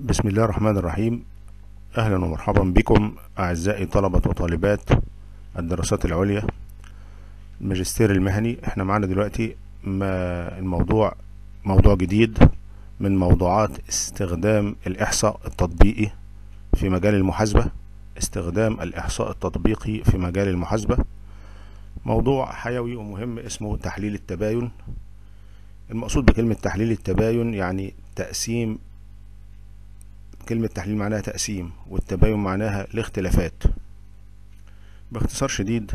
بسم الله الرحمن الرحيم أهلا ومرحبا بكم أعزائي طلبة وطالبات الدراسات العليا الماجستير المهني احنا معانا دلوقتي ما الموضوع موضوع جديد من موضوعات استخدام الإحصاء التطبيقي في مجال المحاسبة استخدام الإحصاء التطبيقي في مجال المحاسبة موضوع حيوي ومهم اسمه تحليل التباين المقصود بكلمة تحليل التباين يعني تقسيم كلمة تحليل معناها تقسيم والتباين معناها الاختلافات باختصار شديد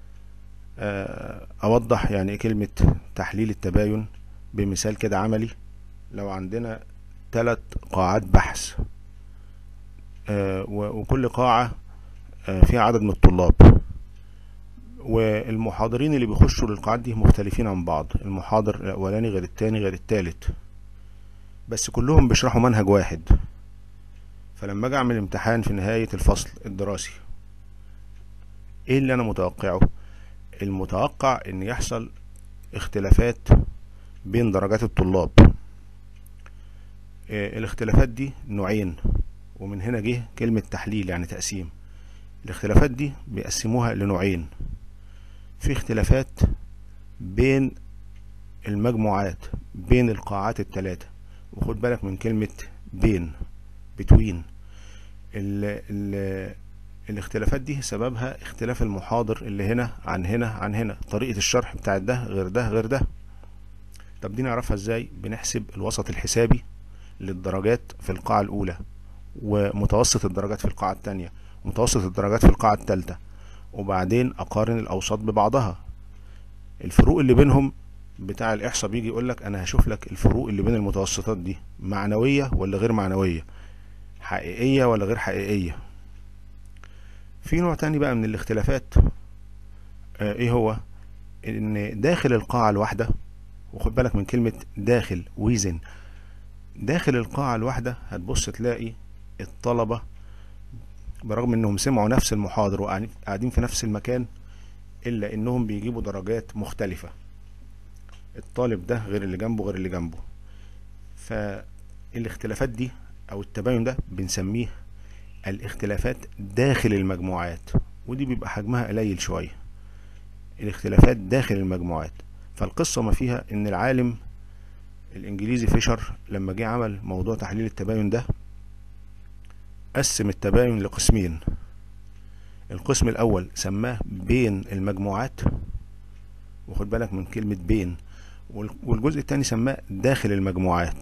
أوضح يعني ايه كلمة تحليل التباين بمثال كده عملي لو عندنا ثلاث قاعات بحث وكل قاعة فيها عدد من الطلاب والمحاضرين اللي بيخشوا للقاعات دي مختلفين عن بعض المحاضر الأولاني غير التاني غير التالت بس كلهم بيشرحوا منهج واحد فلما اجي اعمل امتحان في نهاية الفصل الدراسي ايه اللي انا متوقعه المتوقع ان يحصل اختلافات بين درجات الطلاب إيه الاختلافات دي نوعين ومن هنا جه كلمة تحليل يعني تقسيم الاختلافات دي بيقسموها لنوعين في اختلافات بين المجموعات بين القاعات الثلاثة وخد بالك من كلمة بين بتوين ال ال الاختلافات دي سببها اختلاف المحاضر اللي هنا عن هنا عن هنا طريقة الشرح بتاعت ده غير ده غير ده طب دي نعرفها ازاي بنحسب الوسط الحسابي للدرجات في القاعة الأولى ومتوسط الدرجات في القاعة التانية ومتوسط الدرجات في القاعة التالتة وبعدين أقارن الأوساط ببعضها الفروق اللي بينهم بتاع الإحصاء بيجي يقولك أنا هشوف لك الفروق اللي بين المتوسطات دي معنوية ولا غير معنوية حقيقية ولا غير حقيقية في نوع تاني بقى من الاختلافات آه ايه هو ان داخل القاعة الواحدة وخد بالك من كلمة داخل ويزن داخل القاعة الواحدة هتبص تلاقي الطلبة برغم انهم سمعوا نفس المحاضر وقاعدين في نفس المكان الا انهم بيجيبوا درجات مختلفة الطالب ده غير اللي جنبه غير اللي جنبه فالاختلافات دي او التباين ده بنسميه الاختلافات داخل المجموعات ودي بيبقى حجمها قليل شوية الاختلافات داخل المجموعات فالقصة ما فيها ان العالم الانجليزي فيشر لما جه عمل موضوع تحليل التباين ده قسم التباين لقسمين القسم الاول سماه بين المجموعات وخد بالك من كلمة بين والجزء الثاني سماه داخل المجموعات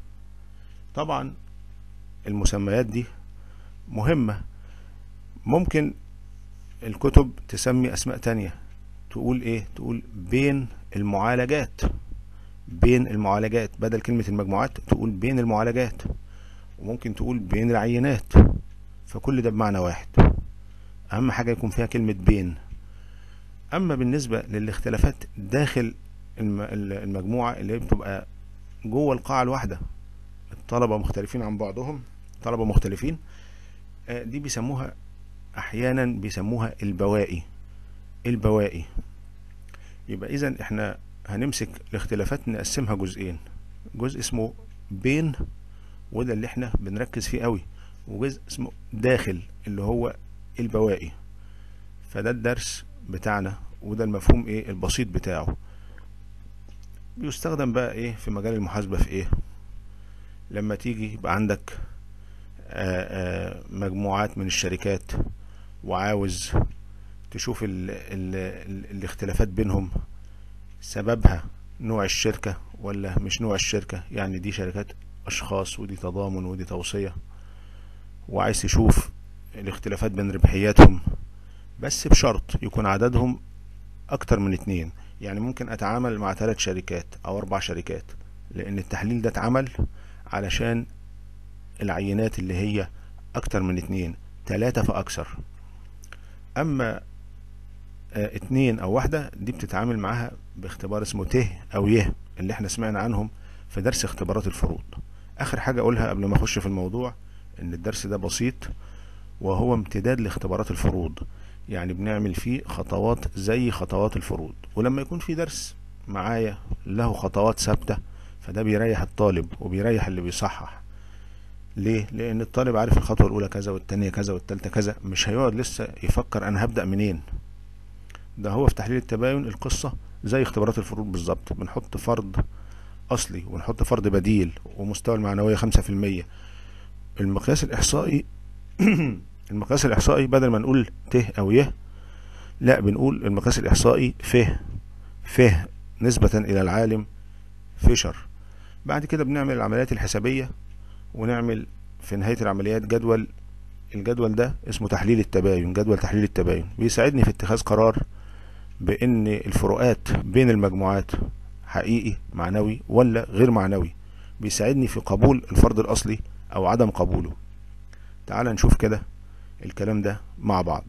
طبعا المسميات دي مهمة ممكن الكتب تسمي اسماء تانية تقول ايه تقول بين المعالجات بين المعالجات بدل كلمة المجموعات تقول بين المعالجات وممكن تقول بين العينات فكل ده بمعنى واحد اهم حاجة يكون فيها كلمة بين اما بالنسبة للاختلافات داخل المجموعة اللي بتبقى جوه القاعة الواحدة الطلبة مختلفين عن بعضهم طلبة مختلفين دي بيسموها احيانا بيسموها البوائي البوائي يبقى اذا احنا هنمسك الاختلافات نقسمها جزئين جزء اسمه بين وده اللي احنا بنركز فيه قوي وجزء اسمه داخل اللي هو البوائي فده الدرس بتاعنا وده المفهوم ايه البسيط بتاعه بيستخدم بقى ايه في مجال المحاسبة في ايه لما تيجي يبقى عندك آآ آآ مجموعات من الشركات وعاوز تشوف ال ال ال الاختلافات بينهم سببها نوع الشركة ولا مش نوع الشركة يعني دي شركات أشخاص ودي تضامن ودي توصية وعايز تشوف الاختلافات بين ربحياتهم بس بشرط يكون عددهم أكتر من اتنين يعني ممكن أتعامل مع ثلاث شركات أو أربع شركات لأن التحليل ده اتعمل علشان العينات اللي هي أكتر من اتنين تلاتة فأكثر أما اه اتنين أو واحدة دي بتتعامل معاها باختبار اسمه ت أو يه اللي احنا سمعنا عنهم في درس اختبارات الفروض آخر حاجة أقولها قبل ما أخش في الموضوع إن الدرس ده بسيط وهو امتداد لاختبارات الفروض يعني بنعمل فيه خطوات زي خطوات الفروض ولما يكون في درس معايا له خطوات ثابتة فده بيريح الطالب وبيريح اللي بيصحح ليه لان الطالب عارف الخطوه الاولى كذا والتانية كذا والتالتة كذا مش هيقعد لسه يفكر انا هبدا منين ده هو في تحليل التباين القصه زي اختبارات الفروض بالظبط بنحط فرض اصلي ونحط فرض بديل ومستوى المعنويه خمسة في المية المقياس الاحصائي المقياس الاحصائي بدل ما نقول ت او ي لا بنقول المقياس الاحصائي ف ف نسبة الى العالم فيشر بعد كده بنعمل العمليات الحسابية ونعمل في نهاية العمليات جدول الجدول ده اسمه تحليل التباين جدول تحليل التباين بيساعدني في اتخاذ قرار بان الفروقات بين المجموعات حقيقي معنوي ولا غير معنوي بيساعدني في قبول الفرض الاصلي او عدم قبوله تعال نشوف كده الكلام ده مع بعض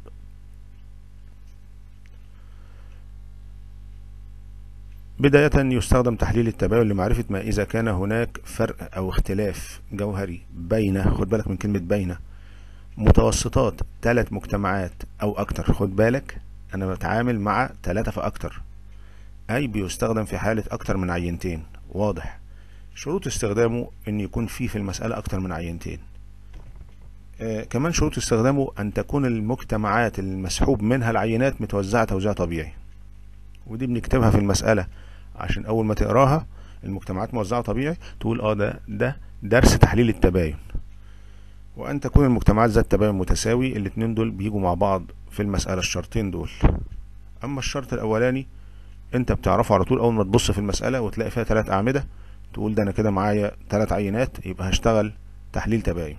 بداية يستخدم تحليل التباين لمعرفة ما إذا كان هناك فرق أو اختلاف جوهري بين خد بالك من كلمة بين متوسطات ثلاث مجتمعات أو أكتر خد بالك أنا بتعامل مع ثلاثة فأكتر أي بيستخدم في حالة أكتر من عينتين واضح شروط استخدامه إن يكون فيه في المسألة أكتر من عينتين آه كمان شروط استخدامه أن تكون المجتمعات المسحوب منها العينات متوزعة توزيع طبيعي ودي بنكتبها في المسألة عشان أول ما تقراها المجتمعات موزعة طبيعي تقول اه ده ده درس تحليل التباين وأن تكون المجتمعات ذات تباين متساوي الاتنين دول بيجوا مع بعض في المسألة الشرطين دول أما الشرط الأولاني أنت بتعرفه على طول أول ما تبص في المسألة وتلاقي فيها تلات أعمدة تقول ده أنا كده معايا تلات عينات يبقى هشتغل تحليل تباين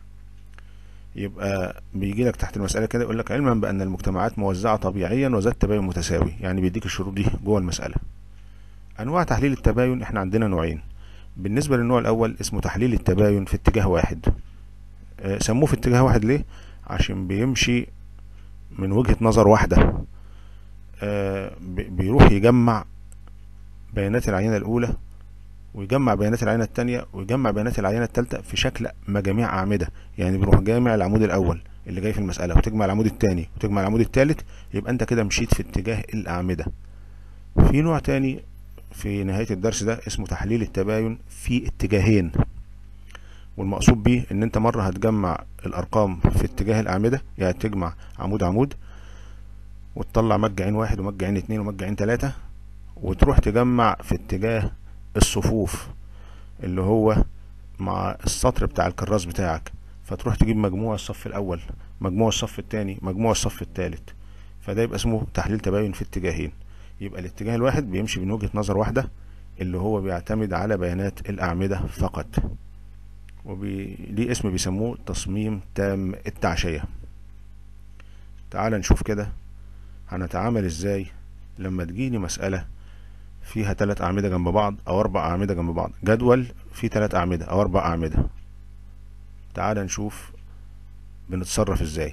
يبقى بيجي لك تحت المسألة كده يقول لك علما بأن المجتمعات موزعة طبيعيا وذات تباين متساوي يعني بيديك الشروط دي جوه المسألة أنواع تحليل التباين احنا عندنا نوعين بالنسبة للنوع الأول اسمه تحليل التباين في اتجاه واحد آه سموه في اتجاه واحد ليه؟ عشان بيمشي من وجهة نظر واحدة آه بيروح يجمع بيانات العينة الأولى ويجمع بيانات العينة التانية ويجمع بيانات العينة التالتة في شكل مجاميع أعمدة يعني بيروح جامع العمود الأول اللي جاي في المسألة وتجمع العمود التاني وتجمع العمود التالت يبقى أنت كده مشيت في اتجاه الأعمدة في نوع تاني في نهاية الدرس ده اسمه تحليل التباين في اتجاهين والمقصود بيه ان انت مرة هتجمع الارقام في اتجاه الاعمدة يعني تجمع عمود عمود وتطلع مجعين واحد ومجعين اتنين ومجعين تلاتة وتروح تجمع في اتجاه الصفوف اللي هو مع السطر بتاع الكراس بتاعك فتروح تجيب مجموع الصف الاول مجموع الصف التاني مجموع الصف التالت فده يبقى اسمه تحليل تباين في اتجاهين يبقى الاتجاه الواحد بيمشي من وجهة نظر واحدة اللي هو بيعتمد على بيانات الأعمدة فقط وليه اسم بيسموه تصميم تام التعشية تعال نشوف كده هنتعامل ازاي لما تجيني مسألة فيها تلات أعمدة جنب بعض أو أربع أعمدة جنب بعض جدول فيه تلات أعمدة أو أربع أعمدة تعال نشوف بنتصرف ازاي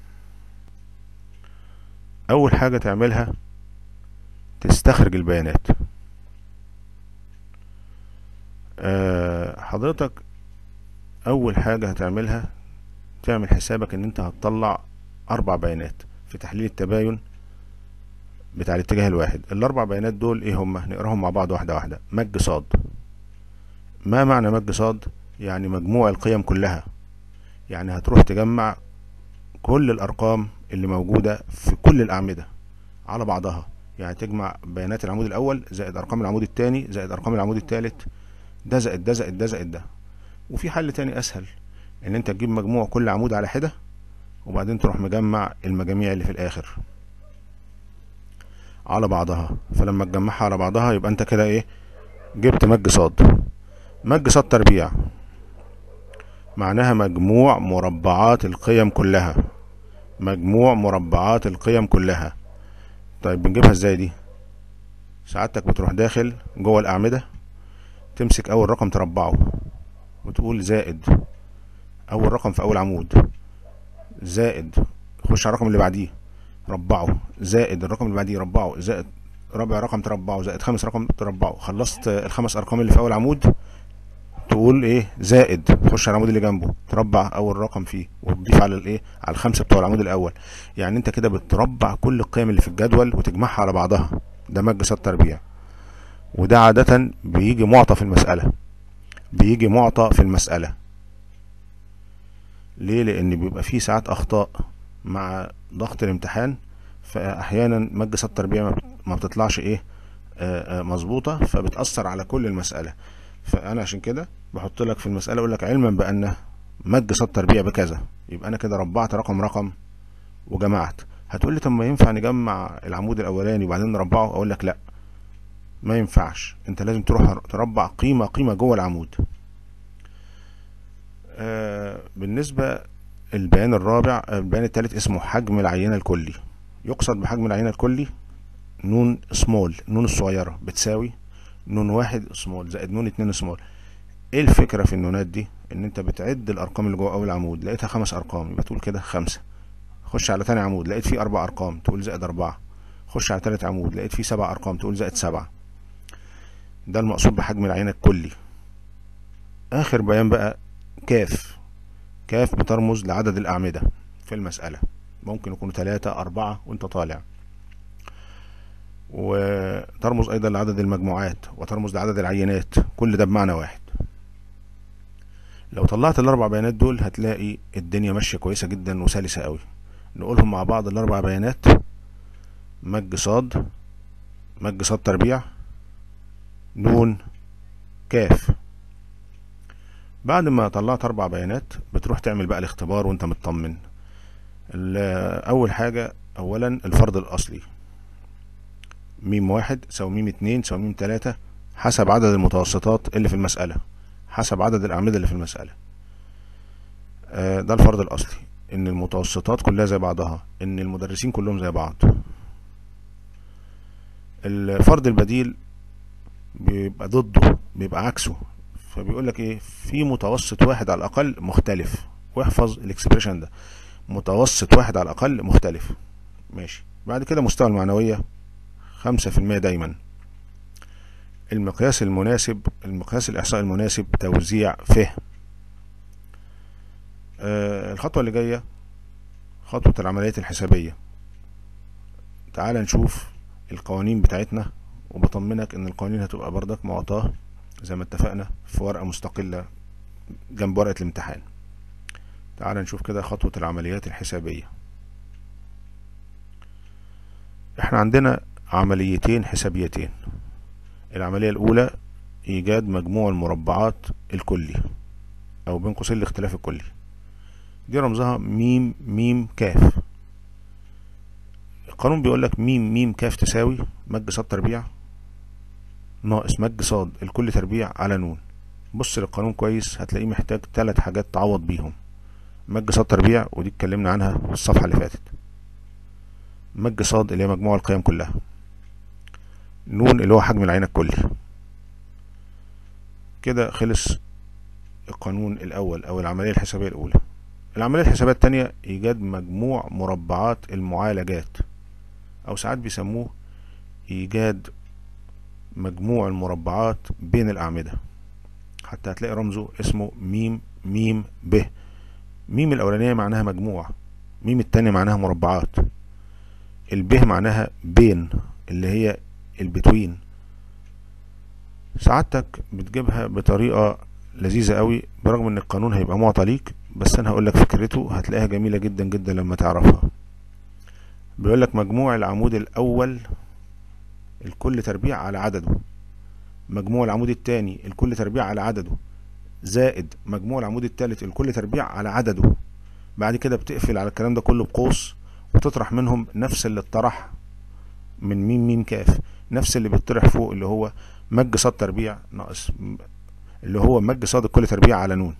أول حاجة تعملها تستخرج البيانات أه حضرتك اول حاجة هتعملها تعمل حسابك ان انت هتطلع اربع بيانات في تحليل التباين بتاع الاتجاه الواحد الاربع بيانات دول ايه هما نقراهم مع بعض واحدة واحدة مج صاد ما معنى مج صاد يعني مجموع القيم كلها يعني هتروح تجمع كل الارقام اللي موجودة في كل الاعمدة على بعضها يعني تجمع بيانات العمود الاول زائد ارقام العمود الثاني زائد ارقام العمود الثالث ده زائد ده زائد ده زائد ده وفي حل تاني اسهل ان انت تجيب مجموع كل عمود على حدة وبعدين تروح مجمع المجاميع اللي في الاخر على بعضها فلما تجمعها على بعضها يبقى انت كده ايه جبت مج صاد مج صاد تربيع معناها مجموع مربعات القيم كلها مجموع مربعات القيم كلها طيب بنجيبها ازاي دي سعادتك بتروح داخل جوه الاعمدة تمسك اول رقم تربعه وتقول زائد اول رقم في اول عمود زائد خش على الرقم اللي بعديه ربعه زائد الرقم اللي بعديه ربعه زائد رابع رقم تربعه زائد خامس رقم تربعه خلصت الخمس ارقام اللي في اول عمود تقول ايه زائد تخش على العمود اللي جنبه تربع اول رقم فيه وتضيف على الايه على الخمسه بتوع العمود الاول يعني انت كده بتربع كل القيم اللي في الجدول وتجمعها على بعضها ده مج صاد تربيع وده عاده بيجي معطى في المساله بيجي معطى في المساله ليه لان بيبقى فيه ساعات اخطاء مع ضغط الامتحان فاحيانا مج صاد تربيع ما بت- ما بتطلعش ايه آه، آه، مظبوطه فبتاثر على كل المساله فانا عشان كده بحط لك في المساله اقول لك علما بان مج صاد تربيع بكذا يبقى انا كده ربعت رقم رقم وجمعت هتقول لي طب ما ينفع نجمع العمود الاولاني وبعدين نربعه اقول لك لا ما ينفعش انت لازم تروح تربع قيمه قيمه جوه العمود آه بالنسبه البيان الرابع آه، البيان الثالث اسمه حجم العينه الكلي يقصد بحجم العينه الكلي نون سمول نون الصغيره بتساوي نون واحد سمول زائد نون اتنين سمول ايه الفكره في النونات دي ان انت بتعد الارقام اللي جوه اول عمود لقيتها خمس ارقام يبقى تقول كده خمسه خش على تاني عمود لقيت فيه اربع ارقام تقول زائد اربعه خش على تالت عمود لقيت فيه سبع ارقام تقول زائد سبعه ده المقصود بحجم العينه الكلي اخر بيان بقى كاف كاف بترمز لعدد الاعمده في المساله ممكن يكونوا ثلاثة أربعة وأنت طالع وترمز أيضا لعدد المجموعات وترمز لعدد العينات كل ده بمعنى واحد لو طلعت الأربع بيانات دول هتلاقي الدنيا ماشية كويسة جدا وسلسة قوي نقولهم مع بعض الأربع بيانات مج صاد مج صاد تربيع نون كاف بعد ما طلعت أربع بيانات بتروح تعمل بقى الاختبار وأنت مطمن ال- أول حاجة أولا الفرض الأصلي ميم واحد تساوي ميم اتنين تساوي ميم تلاتة حسب عدد المتوسطات اللي في المسألة حسب عدد الأعمدة اللي في المسألة آه، ده الفرض الأصلي إن المتوسطات كلها زي بعضها إن المدرسين كلهم زي بعض الفرض البديل بيبقى ضده بيبقى عكسه فبيقول لك ايه في متوسط واحد على الاقل مختلف واحفظ الاكسبريشن ده متوسط واحد على الاقل مختلف ماشي بعد كده مستوى المعنوية خمسة في المية دايما المقياس المناسب المقياس الإحصائي المناسب توزيع فهم آه الخطوة اللي جاية خطوة العمليات الحسابية تعال نشوف القوانين بتاعتنا وبطمنك ان القوانين هتبقى بردك معطاة زي ما اتفقنا في ورقة مستقلة جنب ورقة الامتحان تعال نشوف كده خطوة العمليات الحسابية احنا عندنا عمليتين حسابيتين العملية الأولى إيجاد مجموع المربعات الكلي أو بين قوسين الاختلاف الكلي دي رمزها ميم ميم كاف القانون بيقول لك ميم ميم كاف تساوي مج صاد تربيع ناقص مج صاد الكل تربيع على نون بص للقانون كويس هتلاقيه محتاج ثلاث حاجات تعوض بيهم مج صاد تربيع ودي اتكلمنا عنها في الصفحة اللي فاتت مج صاد اللي هي مجموع القيم كلها نون اللي هو حجم العينة الكلي كده خلص القانون الأول أو العملية الحسابية الأولى العملية الحسابية التانية إيجاد مجموع مربعات المعالجات أو ساعات بيسموه إيجاد مجموع المربعات بين الأعمدة حتى هتلاقي رمزه اسمه ميم ميم ب ميم الأولانية معناها مجموع ميم التانية معناها مربعات الب معناها بين اللي هي البتوين سعادتك بتجيبها بطريقة لذيذة قوي برغم ان القانون هيبقى معطى ليك بس انا هقول لك فكرته هتلاقيها جميلة جدا جدا لما تعرفها بيقول لك مجموع العمود الاول الكل تربيع على عدده مجموع العمود الثاني الكل تربيع على عدده زائد مجموع العمود الثالث الكل تربيع على عدده بعد كده بتقفل على الكلام ده كله بقوس وتطرح منهم نفس اللي اتطرح من ميم ميم كاف نفس اللي بيطرح فوق اللي هو مج صاد تربيع ناقص اللي هو مج صاد الكل تربيع على نون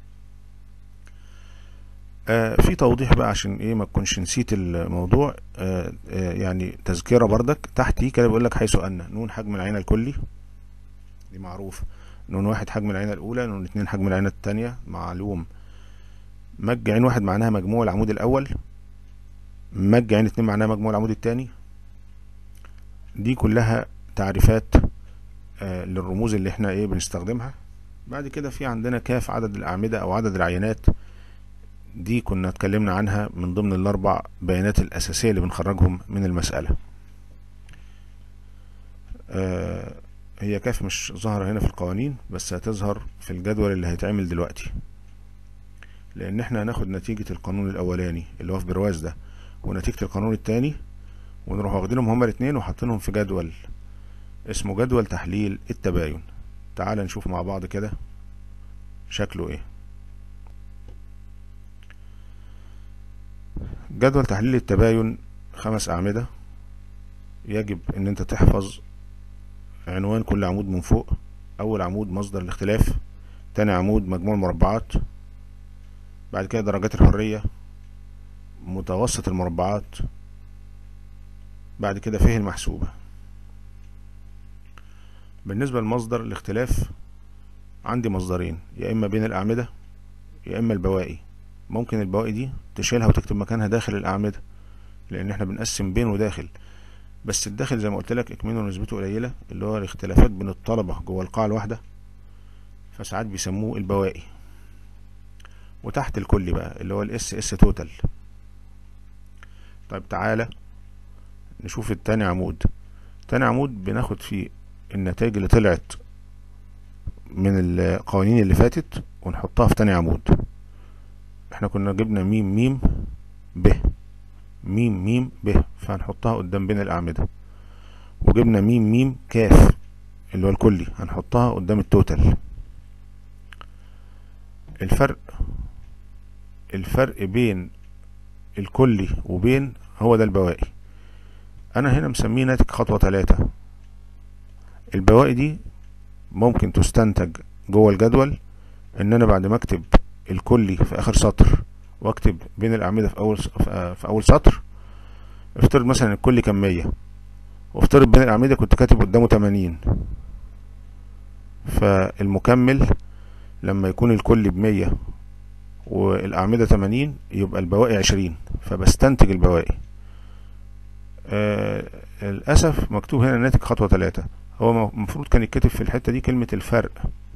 آه في توضيح بقى عشان ايه ما تكونش نسيت الموضوع آه آه يعني تذكرة بردك تحتيه كده بيقول لك حيث ان نون حجم العينة الكلي دي معروف نون واحد حجم العينة الأولى نون اتنين حجم العينة التانية معلوم مج عين واحد معناها مجموع العمود الأول مج عين اتنين معناها مجموع العمود التاني دي كلها تعريفات آه للرموز اللي احنا ايه بنستخدمها بعد كده في عندنا كاف عدد الأعمدة أو عدد العينات دي كنا اتكلمنا عنها من ضمن الأربع بيانات الأساسية اللي بنخرجهم من المسألة آه هي كاف مش ظاهرة هنا في القوانين بس هتظهر في الجدول اللي هيتعمل دلوقتي لان احنا هناخد نتيجة القانون الاولاني اللي هو في برواز ده ونتيجة القانون التاني ونروح واخدينهم هما الاتنين وحاطينهم في جدول اسمه جدول تحليل التباين تعال نشوف مع بعض كده شكله ايه جدول تحليل التباين خمس أعمدة يجب ان انت تحفظ عنوان كل عمود من فوق اول عمود مصدر الاختلاف تاني عمود مجموع المربعات بعد كده درجات الحرية متوسط المربعات بعد كده فيه المحسوبة بالنسبة لمصدر الاختلاف عندي مصدرين يا اما بين الاعمدة يا اما البواقي ممكن البواقي دي تشيلها وتكتب مكانها داخل الاعمدة لان احنا بنقسم بين وداخل بس الداخل زي ما قلت لك اكمنه نسبته قليلة اللي هو الاختلافات بين الطلبة جوه القاعة الواحدة فساعات بيسموه البواقي وتحت الكل بقى اللي هو الاس اس توتال طيب تعالى نشوف التاني عمود تاني عمود بناخد فيه النتائج اللي طلعت من القوانين اللي فاتت ونحطها في تاني عمود احنا كنا جبنا ميم ميم ب ميم ميم ب فهنحطها قدام بين الأعمدة وجبنا ميم ميم كاف اللي هو الكلي هنحطها قدام التوتال الفرق الفرق بين الكلي وبين هو ده البواقي انا هنا مسميه ناتج خطوة ثلاثة البواقي دي ممكن تستنتج جوه الجدول ان انا بعد ما اكتب الكلي في اخر سطر واكتب بين الاعمدة في اول في اول سطر افترض مثلا الكلي كان مية وافترض بين الاعمدة كنت كاتب قدامه تمانين فالمكمل لما يكون الكلي بمية والأعمدة تمانين يبقى البواقي عشرين فبستنتج البواقي آه للأسف مكتوب هنا ناتج خطوة تلاتة هو المفروض كان يتكتب في الحتة دي كلمة الفرق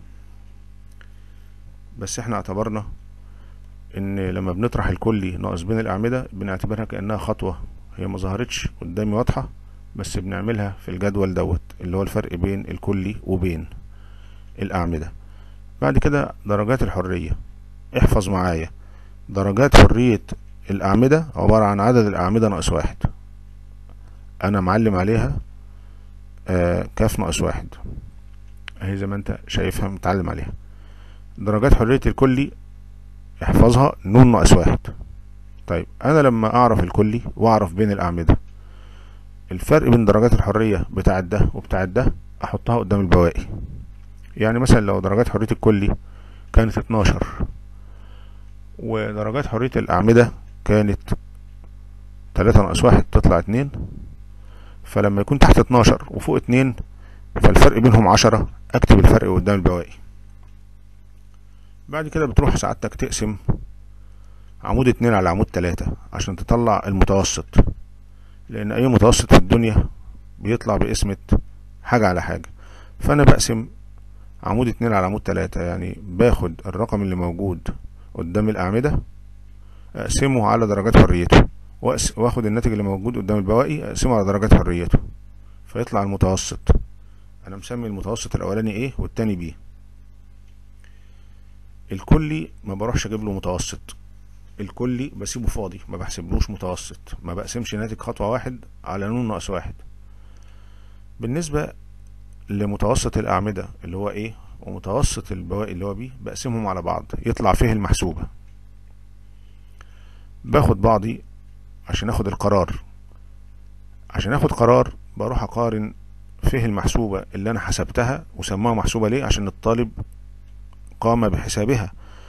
بس احنا اعتبرنا ان لما بنطرح الكلي ناقص بين الأعمدة بنعتبرها كأنها خطوة هي ما ظهرتش قدامي واضحة بس بنعملها في الجدول دوت اللي هو الفرق بين الكلي وبين الأعمدة بعد كده درجات الحرية احفظ معايا درجات حرية الأعمدة عبارة عن عدد الأعمدة ناقص واحد أنا معلم عليها آه كاف ناقص واحد اهي زي ما انت شايفها متعلم عليها درجات حرية الكلي احفظها نون ناقص واحد طيب انا لما اعرف الكلي واعرف بين الاعمدة الفرق بين درجات الحرية بتاعت ده وبتاعت ده احطها قدام البواقي يعني مثلا لو درجات حرية الكلي كانت اتناشر ودرجات حرية الأعمدة كانت تلاتة ناقص واحد تطلع اتنين فلما يكون تحت اتناشر وفوق اتنين فالفرق بينهم عشرة اكتب الفرق قدام البواقي بعد كده بتروح سعادتك تقسم عمود اتنين على عمود تلاتة عشان تطلع المتوسط لان اي متوسط في الدنيا بيطلع باسمة حاجة على حاجة فانا بقسم عمود اتنين على عمود تلاتة يعني باخد الرقم اللي موجود قدام الأعمدة أقسمه على درجات حريته وأخد الناتج اللي موجود قدام البواقي أقسمه على درجات حريته فيطلع المتوسط أنا مسمي المتوسط الأولاني إيه والتاني بيه الكلي ما بروحش أجيب له متوسط الكلي بسيبه فاضي ما بحسبلوش متوسط ما بقسمش ناتج خطوة واحد على نون ناقص واحد بالنسبة لمتوسط الأعمدة اللي هو إيه ومتوسط البواقي اللي هو بيه بقسمهم على بعض يطلع فيه المحسوبة باخد بعضي عشان اخد القرار عشان اخد قرار بروح اقارن فيه المحسوبة اللي انا حسبتها وسموها محسوبة ليه عشان الطالب قام بحسابها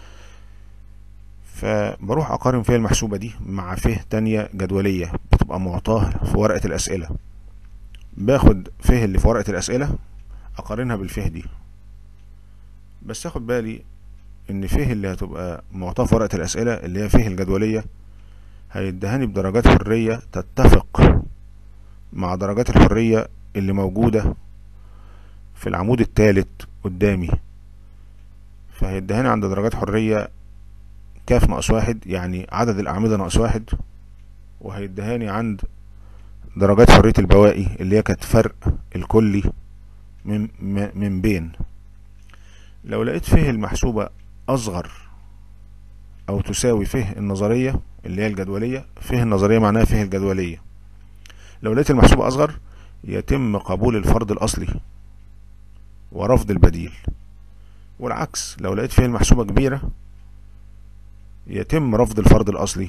فبروح اقارن فيه المحسوبة دي مع فيه تانية جدولية بتبقى معطاه في ورقة الاسئلة باخد فيه اللي في ورقة الاسئلة اقارنها بالفيه دي بس اخد بالي ان فيه اللي هتبقى معطاه في ورقة الاسئلة اللي هي فيه الجدولية هيدهاني بدرجات حرية تتفق مع درجات الحرية اللي موجودة في العمود الثالث قدامي فهيدهاني عند درجات حرية كاف ناقص واحد يعني عدد الأعمدة ناقص واحد وهيدهاني عند درجات حرية البواقي اللي هي كانت فرق الكلي من, من بين لو لقيت فيه المحسوبة أصغر او تساوي فه النظرية اللي هي الجدولية فه النظرية معناها فه الجدولية لو لقيت المحسوب اصغر يتم قبول الفرض الاصلي ورفض البديل والعكس لو لقيت فيه المحسوبة كبيرة يتم رفض الفرض الأصلي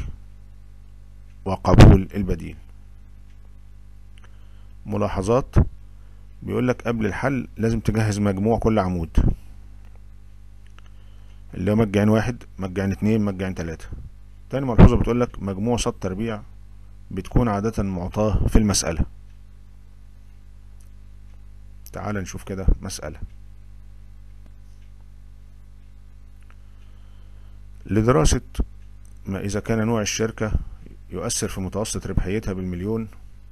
وقبول البديل ملاحظات بيقول لك قبل الحل لازم تجهز مجموع كل عمود اللي هو مجعين واحد مجعين اتنين مجعين تلاتة تاني ملحوظة بتقول لك مجموع صاد تربيع بتكون عادة معطاه في المسألة تعال نشوف كده مسألة لدراسة ما إذا كان نوع الشركة يؤثر في متوسط ربحيتها بالمليون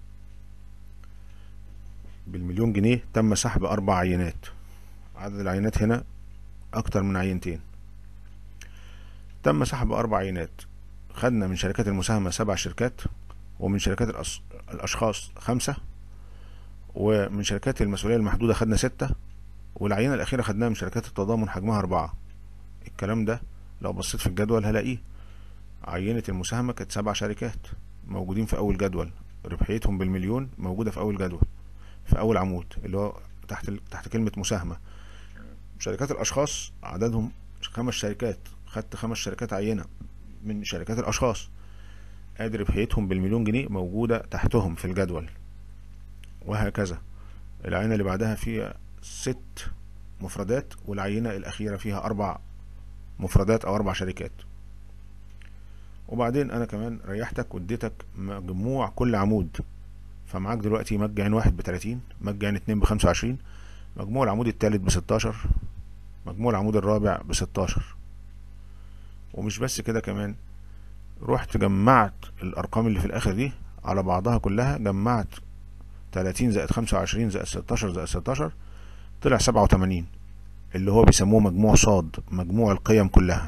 بالمليون جنيه تم سحب أربع عينات عدد العينات هنا أكتر من عينتين تم سحب أربع عينات خدنا من شركات المساهمة سبع شركات ومن شركات الأص... الأشخاص خمسة ومن شركات المسؤولية المحدودة خدنا ستة والعينة الأخيرة خدناها من شركات التضامن حجمها أربعة الكلام ده لو بصيت في الجدول هلاقيه عينة المساهمة كانت سبع شركات موجودين في أول جدول ربحيتهم بالمليون موجودة في أول جدول في أول عمود اللي هو تحت تحت كلمة مساهمة شركات الأشخاص عددهم خمس شركات خدت خمس شركات عينة من شركات الأشخاص ادي ربحيتهم بالمليون جنيه موجودة تحتهم في الجدول وهكذا العينة اللي بعدها فيها ست مفردات والعينة الأخيرة فيها أربع مفردات أو أربع شركات وبعدين أنا كمان ريحتك واديتك مجموع كل عمود فمعاك دلوقتي مجعين واحد بتلاتين مجعين اتنين بخمسة وعشرين مجموع العمود التالت بستاشر مجموع العمود الرابع بستاشر ومش بس كده كمان رحت جمعت الأرقام اللي في الآخر دي على بعضها كلها جمعت تلاتين زائد خمسة وعشرين زائد ستاشر زائد ستاشر طلع سبعة وتمانين اللي هو بيسموه مجموع صاد مجموع القيم كلها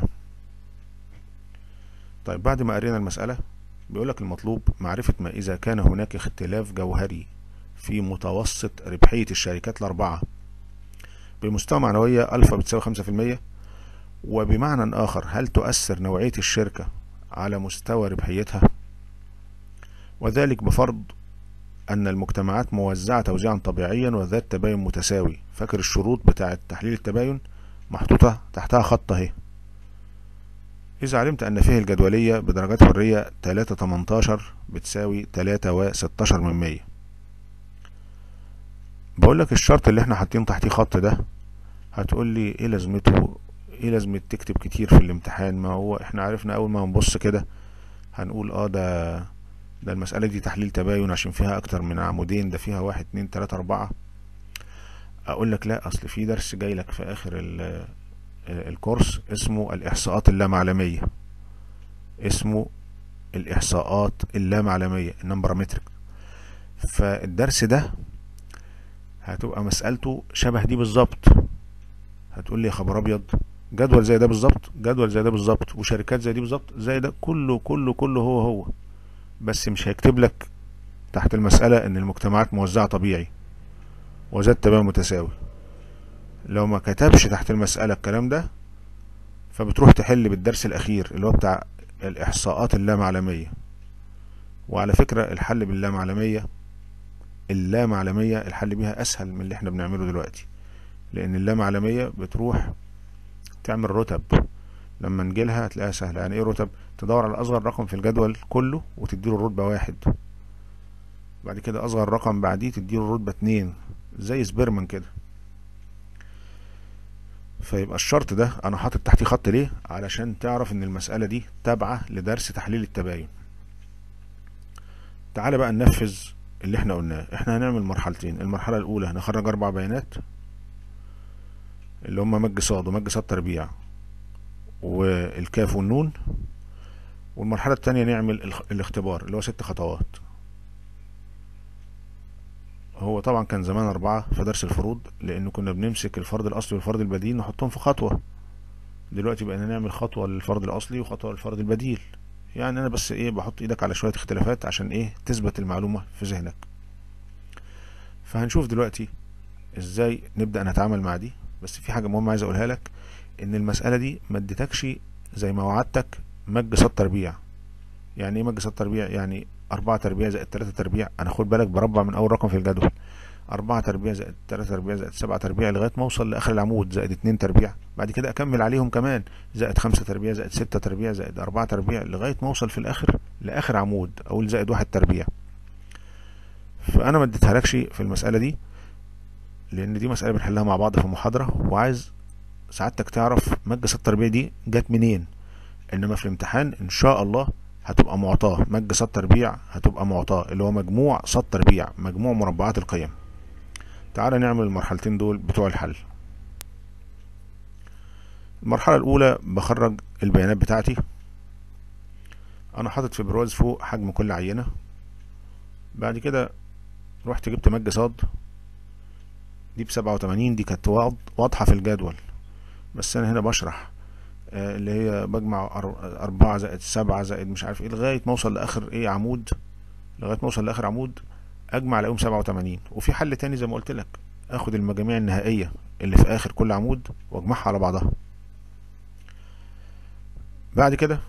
طيب بعد ما قرينا المسألة بيقولك المطلوب معرفة ما إذا كان هناك اختلاف جوهري في متوسط ربحية الشركات الأربعة بمستوى معنوية ألفا بتساوي خمسة في المية وبمعنى آخر هل تؤثر نوعية الشركة على مستوى ربحيتها وذلك بفرض أن المجتمعات موزعة توزيعا طبيعيا وذات تباين متساوي فاكر الشروط بتاعة تحليل التباين محطوطة تحتها خط اهي إذا علمت أن فيه الجدولية بدرجات حرية تلاتة تمنتاشر بتساوي تلاتة وستاشر من مية بقولك الشرط اللي احنا حاطين تحتيه خط ده هتقول لي ايه لازمته ايه لازمة تكتب كتير في الامتحان ما هو احنا عرفنا اول ما نبص كده هنقول اه ده ده المسألة دي تحليل تباين عشان فيها اكتر من عمودين ده فيها واحد اتنين تلاتة اربعة اقول لك لا اصل في درس جاي لك في اخر الكورس اسمه الاحصاءات اللامعلمية اسمه الاحصاءات اللامعلمية النمبرامتريك فالدرس ده هتبقى مسألته شبه دي بالظبط هتقول لي يا خبر ابيض جدول زي ده بالظبط جدول زي ده بالظبط وشركات زي دي بالظبط زي ده كله كله كله هو هو بس مش هيكتب لك تحت المسألة ان المجتمعات موزعة طبيعي وذات تباين متساوي لو ما كتبش تحت المسألة الكلام ده فبتروح تحل بالدرس الأخير اللي هو بتاع الإحصاءات اللامعلمية وعلى فكرة الحل باللامعلمية اللامعلمية الحل بيها أسهل من اللي احنا بنعمله دلوقتي لأن اللامعلمية بتروح تعمل رتب لما نجيلها هتلاقيها سهلة يعني ايه رتب تدور على أصغر رقم في الجدول كله وتديله الرتبة واحد بعد كده أصغر رقم بعديه تديله الرتبة اتنين زي سبيرمان كده فيبقى الشرط ده انا حاطط تحتيه خط ليه علشان تعرف ان المسألة دي تابعة لدرس تحليل التباين تعالى بقى ننفذ اللي احنا قلناه احنا هنعمل مرحلتين المرحلة الاولى هنخرج اربع بيانات اللي هما مج صاد ومج صاد تربيع والكاف والنون والمرحلة التانية نعمل الاختبار اللي هو ست خطوات هو طبعا كان زمان أربعة في درس الفروض لأنه كنا بنمسك الفرض الأصلي والفرض البديل نحطهم في خطوة دلوقتي بقينا نعمل خطوة للفرض الأصلي وخطوة للفرض البديل يعني أنا بس إيه بحط إيدك على شوية اختلافات عشان إيه تثبت المعلومة في ذهنك فهنشوف دلوقتي إزاي نبدأ نتعامل مع دي بس في حاجة مهمة عايز أقولها لك إن المسألة دي ما اديتكش زي ما وعدتك مج صاد تربيع يعني ايه مج صاد تربيع يعني أربعة تربيع زائد تلاتة تربيع أنا خد بالك بربع من أول رقم في الجدول أربعة تربيع زائد تلاتة تربيع زائد سبعة تربيع لغاية ما أوصل لآخر العمود زائد اتنين تربيع بعد كده أكمل عليهم كمان زائد خمسة تربيع زائد ستة تربيع زائد أربعة تربيع لغاية ما أوصل في الآخر لآخر عمود أقول زائد واحد تربيع فأنا ما اديتهالكش في المسألة دي لأن دي مسألة بنحلها مع بعض في محاضرة وعايز سعادتك تعرف مج صاد تربيع دي جت منين إنما في الامتحان إن شاء الله هتبقى معطاه مج صاد تربيع هتبقى معطاه اللي هو مجموع صاد تربيع مجموع مربعات القيم تعال نعمل المرحلتين دول بتوع الحل المرحلة الأولى بخرج البيانات بتاعتي أنا حاطط في برواز فوق حجم كل عينة بعد كده رحت جبت مج صاد دي بسبعة وتمانين دي كانت واضحة في الجدول بس أنا هنا بشرح آه اللي هي بجمع أربعة زائد سبعة زائد مش عارف ايه لغاية ما أوصل لآخر ايه عمود لغاية ما أوصل لآخر عمود أجمع ألاقيهم سبعة وتمانين وفي حل تاني زي ما قلت لك اخد المجاميع النهائية اللي في اخر كل عمود واجمعها على بعضها بعد كده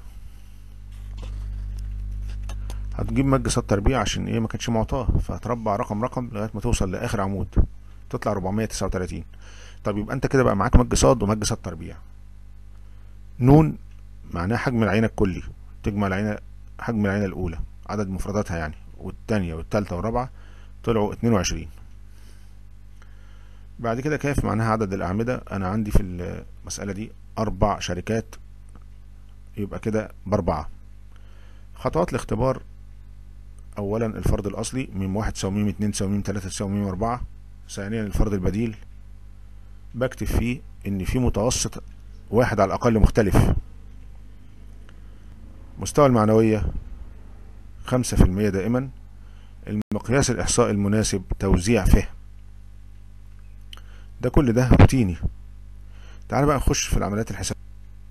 هتجيب مج صاد تربيع عشان ايه ما كانتش معطاه فهتربع رقم رقم لغايه ما توصل لاخر عمود تطلع 439 طب يبقى انت كده بقى معاك مج صاد ومج صاد تربيع نون معناها حجم العينه الكلي تجمع العينه حجم العينه الاولى عدد مفرداتها يعني والثانيه والثالثه والرابعه طلعوا 22 بعد كده كاف معناها عدد الأعمدة أنا عندي في المسألة دي أربع شركات يبقى كده بأربعة خطوات الاختبار أولا الفرض الأصلي ميم واحد تساوي ميم اتنين تساوي ميم تلاتة تساوي ميم أربعة ثانيا الفرض البديل بكتب فيه إن في متوسط واحد على الأقل مختلف مستوى المعنوية خمسة في المية دائما المقياس الإحصائي المناسب توزيع فهم ده كل ده روتيني تعال بقى نخش في العمليات الحسابية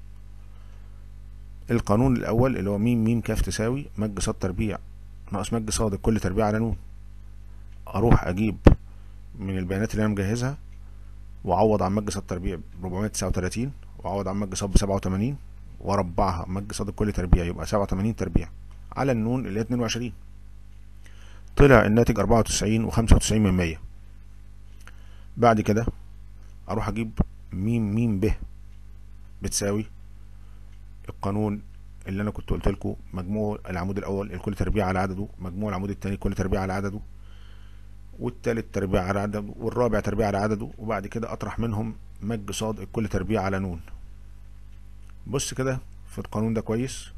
القانون الأول اللي هو ميم ميم كاف تساوي مج صاد تربيع ناقص مج صاد كل تربيع على نون أروح أجيب من البيانات اللي أنا مجهزها وأعوض عن مج صاد تربيع ب 439 وأعوض عن مج صاد ب 87 وأربعها مج صاد كل تربيع يبقى 87 تربيع على النون اللي هي 22 طلع الناتج 94 و95 من 100 بعد كده اروح اجيب ميم ميم ب بتساوي القانون اللي انا كنت قلت لكم مجموع العمود الاول الكل تربيع على عدده مجموع العمود الثاني كل تربيع على عدده والثالث تربيع على عدده والرابع تربيع على عدده وبعد كده اطرح منهم مج صاد الكل تربيع على نون بص كده في القانون ده كويس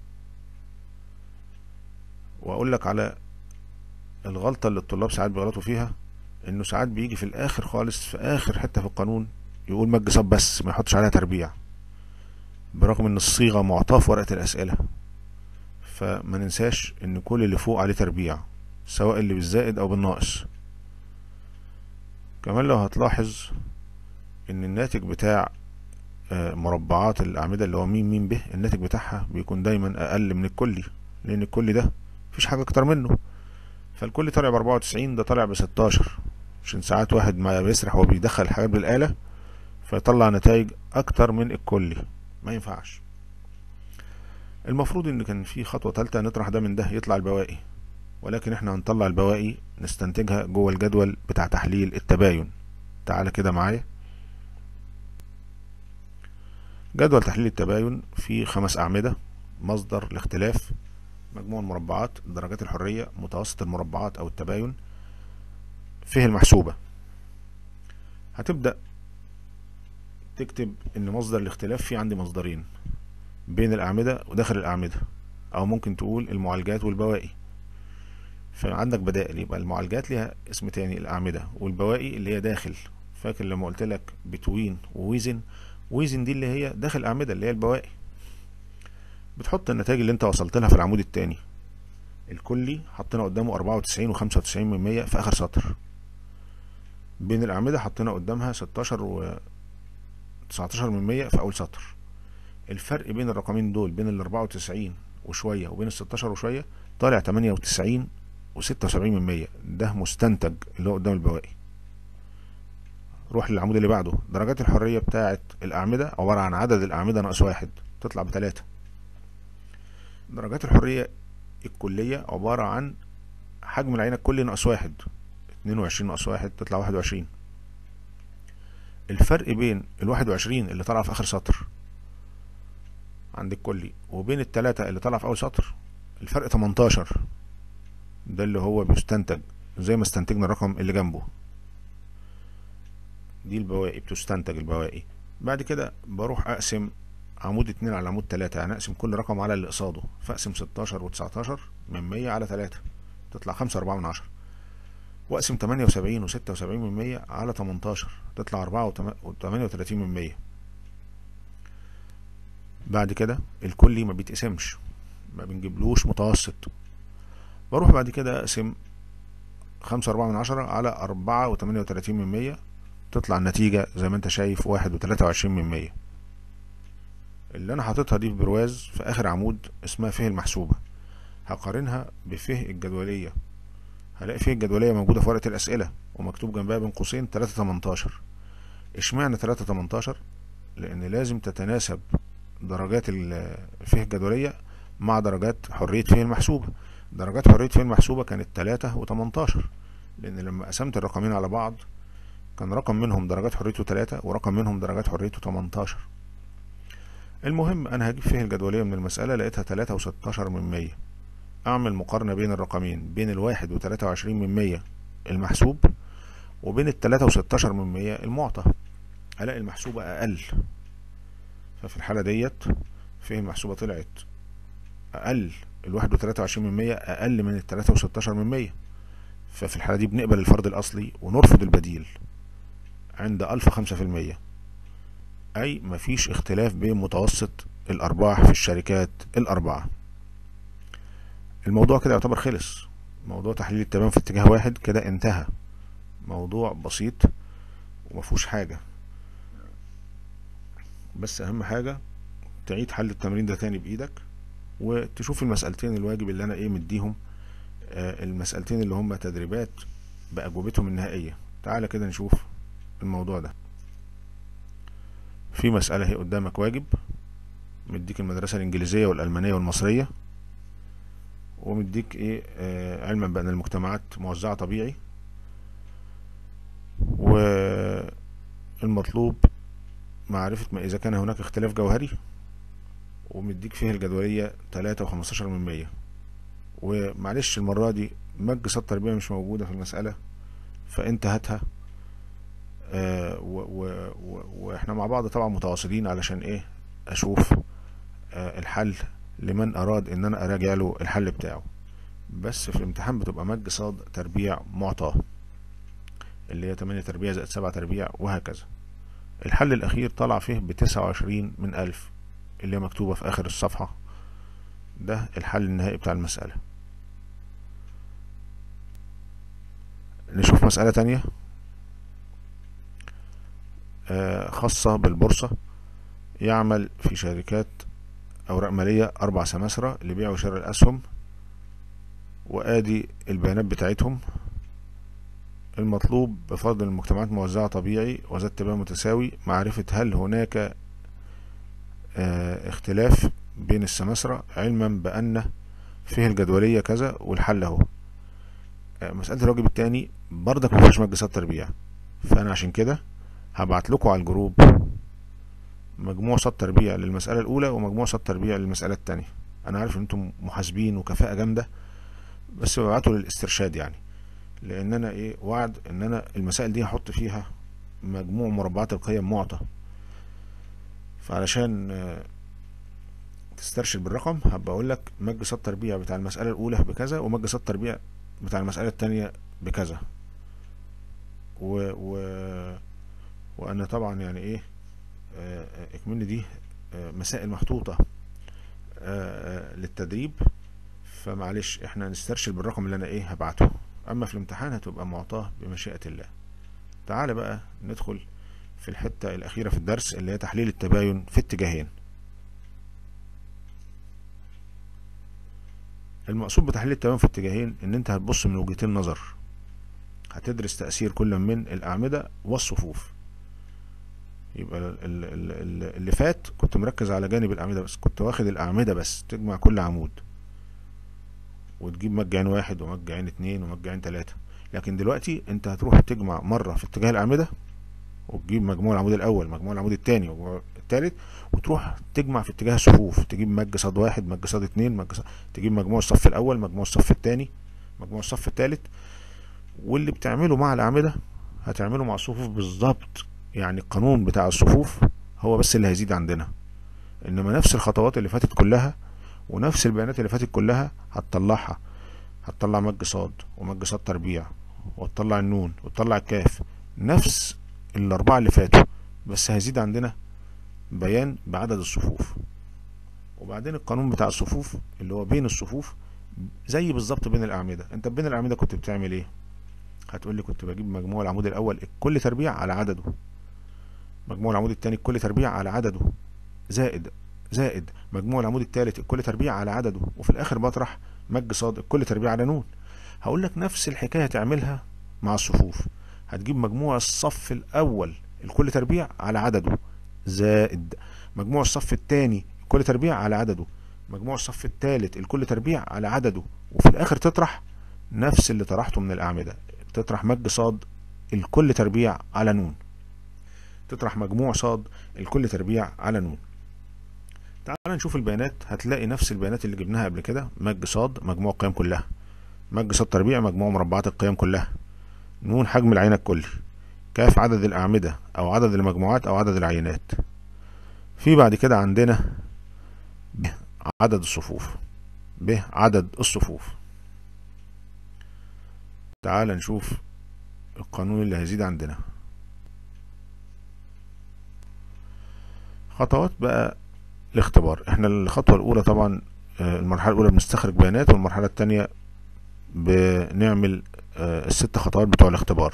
واقول لك على الغلطة اللي الطلاب ساعات بيغلطوا فيها انه ساعات بيجي في الاخر خالص في اخر حتة في القانون يقول مج صاد بس ما يحطش عليها تربيع برغم ان الصيغة معطاة في ورقة الاسئلة فما ننساش ان كل اللي فوق عليه تربيع سواء اللي بالزائد او بالناقص كمان لو هتلاحظ ان الناتج بتاع مربعات الاعمدة اللي هو ميم ميم به الناتج بتاعها بيكون دايما اقل من الكلي لان الكلي ده مفيش حاجة اكتر منه فالكل طالع بأربعة وتسعين ده طالع بستاشر عشان ساعات واحد ما بيسرح وهو بيدخل الحاجات بالآلة فيطلع نتائج أكتر من الكلي ما ينفعش المفروض إن كان في خطوة تالتة نطرح ده من ده يطلع البواقي ولكن احنا هنطلع البواقي نستنتجها جوه الجدول بتاع تحليل التباين تعالى كده معايا جدول تحليل التباين فيه خمس أعمدة مصدر الاختلاف مجموع المربعات درجات الحرية متوسط المربعات أو التباين فيه المحسوبة هتبدأ تكتب إن مصدر الاختلاف فيه عندي مصدرين بين الأعمدة وداخل الأعمدة أو ممكن تقول المعالجات والبواقي فعندك بدائل يبقى المعالجات ليها اسم تاني الأعمدة والبواقي اللي هي داخل فاكر لما قلت لك بتوين وويزن ويزن دي اللي هي داخل الأعمدة اللي هي البواقي بتحط النتائج اللي انت وصلت لها في العمود التاني الكلي حطينا قدامه أربعة وتسعين وخمسة وتسعين من مية في آخر سطر بين الأعمدة حطينا قدامها ستاشر و تسعتاشر من مية في أول سطر الفرق بين الرقمين دول بين الأربعة وتسعين وشوية وبين الستاشر وشوية طالع تمانية وتسعين وستة وسبعين من مية ده مستنتج اللي هو قدام البواقي روح للعمود اللي بعده درجات الحرية بتاعة الأعمدة عبارة عن عدد الأعمدة ناقص واحد تطلع بتلاتة درجات الحرية الكلية عبارة عن حجم العينة الكلي ناقص واحد اتنين وعشرين ناقص واحد تطلع واحد وعشرين الفرق بين الواحد وعشرين اللي طالعة في آخر سطر عند الكلي وبين التلاتة اللي طالعة في أول سطر الفرق تمنتاشر ده اللي هو بيستنتج زي ما استنتجنا الرقم اللي جنبه دي البواقي بتستنتج البواقي بعد كده بروح اقسم عمود اتنين على عمود تلاتة يعني اقسم كل رقم على اللي قصاده فاقسم ستاشر وتسعتاشر من مية على تلاتة تطلع خمسة أربعة من عشرة واقسم تمانية وسبعين وستة وسبعين من مية على تمنتاشر تطلع أربعة وتمانية وتلاتين من مية بعد كده الكلي ما بيتقسمش ما بنجيبلوش متوسط بروح بعد كده اقسم خمسة أربعة من عشرة على أربعة وتمانية وتلاتين من مية تطلع النتيجة زي ما انت شايف واحد وتلاتة وعشرين من مية اللي انا حاططها دي في برواز في اخر عمود اسمها فيه المحسوبة هقارنها بفيه الجدولية هلاقي فيه الجدولية موجودة في ورقة الأسئلة ومكتوب جنبها بين قوسين تلاتة تمنتاشر اشمعنى تلاتة تمنتاشر لأن لازم تتناسب درجات فيه الجدولية مع درجات حرية فيه المحسوبة درجات حرية فيه المحسوبة كانت تلاتة وتمنتاشر لأن لما قسمت الرقمين على بعض كان رقم منهم درجات حريته تلاتة ورقم منهم درجات حريته تمنتاشر المهم أنا هجيب فيه الجدولية من المسألة لقيتها تلاتة وستاشر من مية أعمل مقارنة بين الرقمين بين الواحد وتلاتة وعشرين من مية المحسوب وبين التلاتة وستاشر من مية المعطى ألاقي المحسوبة أقل ففي الحالة ديت فيه المحسوبة طلعت أقل الواحد وتلاتة وعشرين من مية أقل من التلاتة وستاشر من مية ففي الحالة دي بنقبل الفرض الأصلي ونرفض البديل عند ألفا خمسة في المية أي مفيش اختلاف بين متوسط الأرباح في الشركات الأربعة الموضوع كده يعتبر خلص موضوع تحليل التمام في اتجاه واحد كده انتهى موضوع بسيط ومفهوش حاجة بس أهم حاجة تعيد حل التمرين ده تاني بإيدك وتشوف المسألتين الواجب اللي أنا إيه مديهم آه المسألتين اللي هم تدريبات بأجوبتهم النهائية تعالى كده نشوف الموضوع ده في مسألة هي قدامك واجب مديك المدرسة الإنجليزية والألمانية والمصرية ومديك إيه آه علما بأن المجتمعات موزعة طبيعي والمطلوب معرفة ما إذا كان هناك اختلاف جوهري ومديك فيها الجدولية تلاتة وخمستاشر من مية ومعلش المرة دي مج صاد تربية مش موجودة في المسألة فأنت هاتها آه واحنا مع بعض طبعا متواصلين علشان ايه اشوف آه الحل لمن اراد ان انا اراجع له الحل بتاعه بس في الامتحان بتبقى مج صاد تربيع معطى اللي هي 8 تربيع زائد 7 تربيع وهكذا الحل الاخير طلع فيه بتسعة وعشرين من الف اللي هي مكتوبة في اخر الصفحة ده الحل النهائي بتاع المسألة نشوف مسألة تانية خاصة بالبورصة يعمل في شركات أوراق مالية أربع سماسرة لبيع وشراء الأسهم وآدي البيانات بتاعتهم المطلوب بفضل المجتمعات موزعة طبيعي وذات تباين متساوي معرفة هل هناك اختلاف بين السماسرة علما بأن فيه الجدولية كذا والحل اهو مسألة الواجب التاني برضك مفيهاش مجلسات تربيع فأنا عشان كده هبعت لكم على الجروب مجموع صاد تربيع للمسألة الأولى ومجموع صاد تربيع للمسألة التانية أنا عارف إن أنتم محاسبين وكفاءة جامدة بس ببعته للاسترشاد يعني لأن أنا إيه وعد إن أنا المسائل دي هحط فيها مجموع مربعات القيم معطى فعلشان تسترشد بالرقم هبقى أقول لك مج صاد تربيع بتاع المسألة الأولى بكذا ومج صاد تربيع بتاع المسألة التانية بكذا و, و وانا طبعا يعني ايه اكمل دي مسائل محطوطة للتدريب فمعلش احنا نسترشد بالرقم اللي انا ايه هبعته اما في الامتحان هتبقى معطاه بمشيئة الله تعال بقى ندخل في الحتة الاخيرة في الدرس اللي هي تحليل التباين في اتجاهين المقصود بتحليل التباين في اتجاهين ان انت هتبص من وجهتين نظر هتدرس تأثير كل من الأعمدة والصفوف يبقى ال- ال- ال- اللي فات كنت مركز على جانب الأعمدة بس كنت واخد الأعمدة بس تجمع كل عمود وتجيب مجعين واحد ومجعين اتنين ومجعين تلاتة لكن دلوقتي انت هتروح تجمع مرة في اتجاه الأعمدة وتجيب مجموع العمود الأول مجموع العمود التاني ومجموع التالت وتروح تجمع في اتجاه الصفوف تجيب مج صاد واحد مج صاد اتنين مج صاد تجيب مجموع الصف الأول مجموع الصف التاني مجموع الصف التالت واللي بتعمله مع الأعمدة هتعمله مع الصفوف بالظبط يعني القانون بتاع الصفوف هو بس اللي هيزيد عندنا انما نفس الخطوات اللي فاتت كلها ونفس البيانات اللي فاتت كلها هتطلعها هتطلع مج صاد ومج صاد تربيع وتطلع النون وتطلع الكاف نفس الأربعة اللي فاتوا بس هيزيد عندنا بيان بعدد الصفوف وبعدين القانون بتاع الصفوف اللي هو بين الصفوف زي بالظبط بين الأعمدة انت بين الأعمدة كنت بتعمل ايه هتقول لي كنت بجيب مجموع العمود الأول الكل تربيع على عدده مجموع العمود الثاني الكل تربيع على عدده زائد زائد مجموع العمود الثالث الكل تربيع على عدده وفي الآخر بطرح مج صاد الكل تربيع على نون هقول لك نفس الحكاية تعملها مع الصفوف هتجيب مجموع الصف الأول الكل تربيع على عدده زائد مجموع الصف الثاني الكل تربيع على عدده مجموع الصف الثالث الكل تربيع على عدده وفي الآخر تطرح نفس اللي طرحته من الأعمدة تطرح مج صاد الكل تربيع على نون تطرح مجموع صاد الكل تربيع على نون تعال نشوف البيانات هتلاقي نفس البيانات اللي جبناها قبل كده مج صاد مجموع القيم كلها مج صاد تربيع مجموع مربعات القيم كلها نون حجم العينة الكلي كاف عدد الأعمدة أو عدد المجموعات أو عدد العينات في بعد كده عندنا ب عدد الصفوف ب عدد الصفوف تعال نشوف القانون اللي هيزيد عندنا خطوات بقى الاختبار احنا الخطوة الأولى طبعا آه، المرحلة الأولى بنستخرج بيانات والمرحلة التانية بنعمل آه، الست خطوات بتوع الاختبار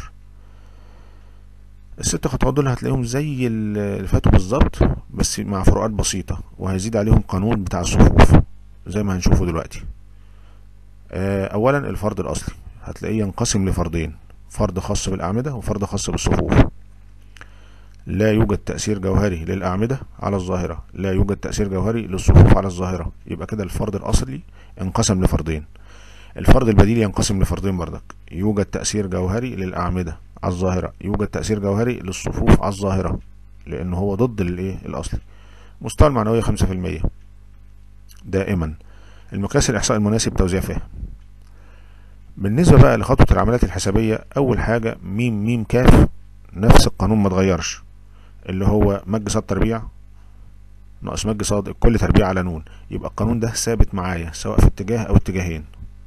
الست خطوات دول هتلاقيهم زي اللي فاتوا بالظبط بس مع فروقات بسيطة وهيزيد عليهم قانون بتاع الصفوف زي ما هنشوفه دلوقتي آه، أولا الفرض الأصلي هتلاقيه ينقسم لفرضين فرض خاص بالأعمدة وفرض خاص بالصفوف لا يوجد تأثير جوهري للأعمدة على الظاهرة لا يوجد تأثير جوهري للصفوف على الظاهرة يبقى كده الفرض الأصلي انقسم لفرضين الفرض البديل ينقسم لفرضين بردك يوجد تأثير جوهري للأعمدة على الظاهرة يوجد تأثير جوهري للصفوف على الظاهرة لأن هو ضد الإيه الأصلي مستوى المعنوية خمسة في المية دائما المقياس الإحصائي المناسب توزيع فهم بالنسبة بقى لخطوة العمليات الحسابية أول حاجة ميم ميم كاف نفس القانون ما اتغيرش اللي هو مج صاد تربيع ناقص مج صاد الكل تربيع على نون يبقى القانون ده ثابت معايا سواء في اتجاه أو اتجاهين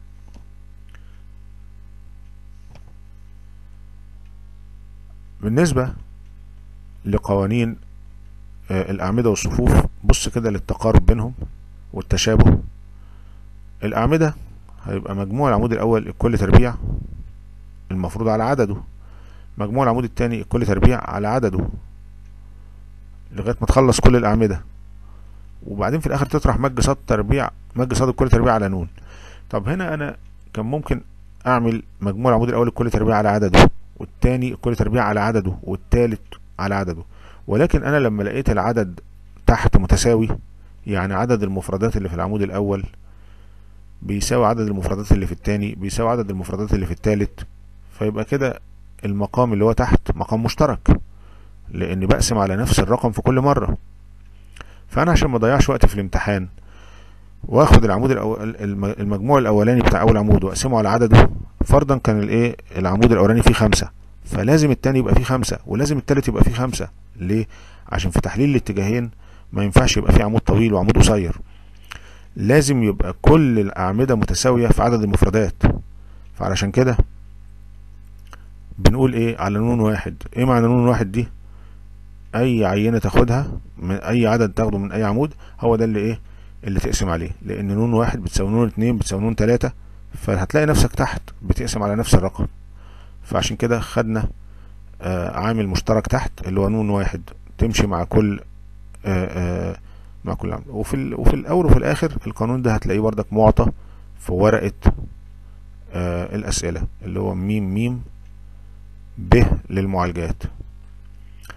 بالنسبة لقوانين آه، الأعمدة والصفوف بص كده للتقارب بينهم والتشابه الأعمدة هيبقى مجموع العمود الأول الكل تربيع المفروض على عدده مجموع العمود التاني الكل تربيع على عدده لغاية ما تخلص كل الأعمدة وبعدين في الآخر تطرح مج صاد تربيع مج صاد الكل تربيع على نون طب هنا أنا كان ممكن أعمل مجموع العمود الأول الكل تربيع على عدده والتاني الكل تربيع على عدده والتالت على عدده ولكن أنا لما لقيت العدد تحت متساوي يعني عدد المفردات اللي في العمود الأول بيساوي عدد المفردات اللي في التاني بيساوي عدد المفردات اللي في التالت فيبقى كده المقام اللي هو تحت مقام مشترك لاني بقسم على نفس الرقم في كل مرة فانا عشان ما اضيعش وقت في الامتحان واخد العمود الأول الم- المجموع الاولاني بتاع اول عمود واقسمه على عدده فرضا كان الايه العمود الاولاني فيه خمسة فلازم التاني يبقى فيه خمسة ولازم التالت يبقى فيه خمسة ليه عشان في تحليل الاتجاهين ما ينفعش يبقى فيه عمود طويل وعمود قصير لازم يبقى كل الأعمدة متساوية في عدد المفردات فعلشان كده بنقول ايه على نون واحد ايه معنى نون واحد دي اي عينة تاخدها من اي عدد تاخده من اي عمود هو ده اللي ايه اللي تقسم عليه لان نون واحد بتساوي نون اتنين بتساوي نون تلاتة فهتلاقي نفسك تحت بتقسم على نفس الرقم فعشان كده خدنا آه عامل مشترك تحت اللي هو نون واحد تمشي مع كل آه آه مع كل عمل وفي ال- وفي الاول وفي الاخر القانون ده هتلاقيه بردك معطى في ورقة آه الاسئلة اللي هو ميم ميم ب للمعالجات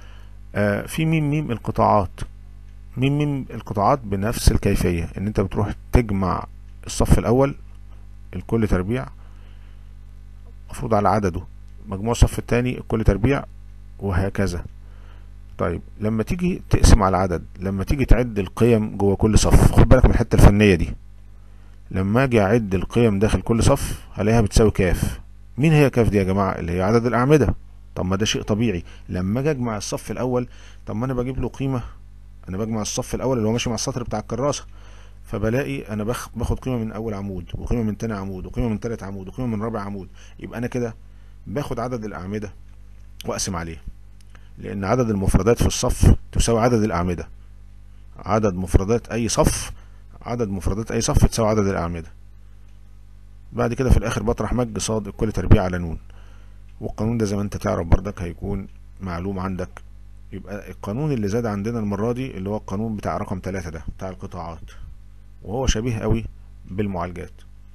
آه في ميم ميم القطاعات ميم ميم القطاعات بنفس الكيفية ان انت بتروح تجمع الصف الاول الكل تربيع مفروض على عدده مجموع الصف التاني الكل تربيع وهكذا طيب لما تيجي تقسم على العدد لما تيجي تعد القيم جوه كل صف خد بالك من الحته الفنيه دي لما اجي اعد القيم داخل كل صف هلاقيها بتساوي كاف مين هي كاف دي يا جماعه اللي هي عدد الاعمده طب ما ده شيء طبيعي لما اجي اجمع الصف الاول طب ما انا بجيب له قيمه انا بجمع الصف الاول اللي هو ماشي مع السطر بتاع الكراسه فبلاقي انا بخ باخد قيمه من اول عمود وقيمه من تاني عمود وقيمه من تالت عمود وقيمه من رابع عمود يبقى انا كده باخد عدد الاعمده واقسم عليه لان عدد المفردات في الصف تساوي عدد الاعمده عدد مفردات اي صف عدد مفردات اي صف تساوي عدد الاعمده بعد كده في الاخر بطرح مج صاد الكل تربيع على نون والقانون ده زي ما انت تعرف بردك هيكون معلوم عندك يبقى القانون اللي زاد عندنا المرة دي اللي هو القانون بتاع رقم ثلاثة ده بتاع القطاعات وهو شبيه قوي بالمعالجات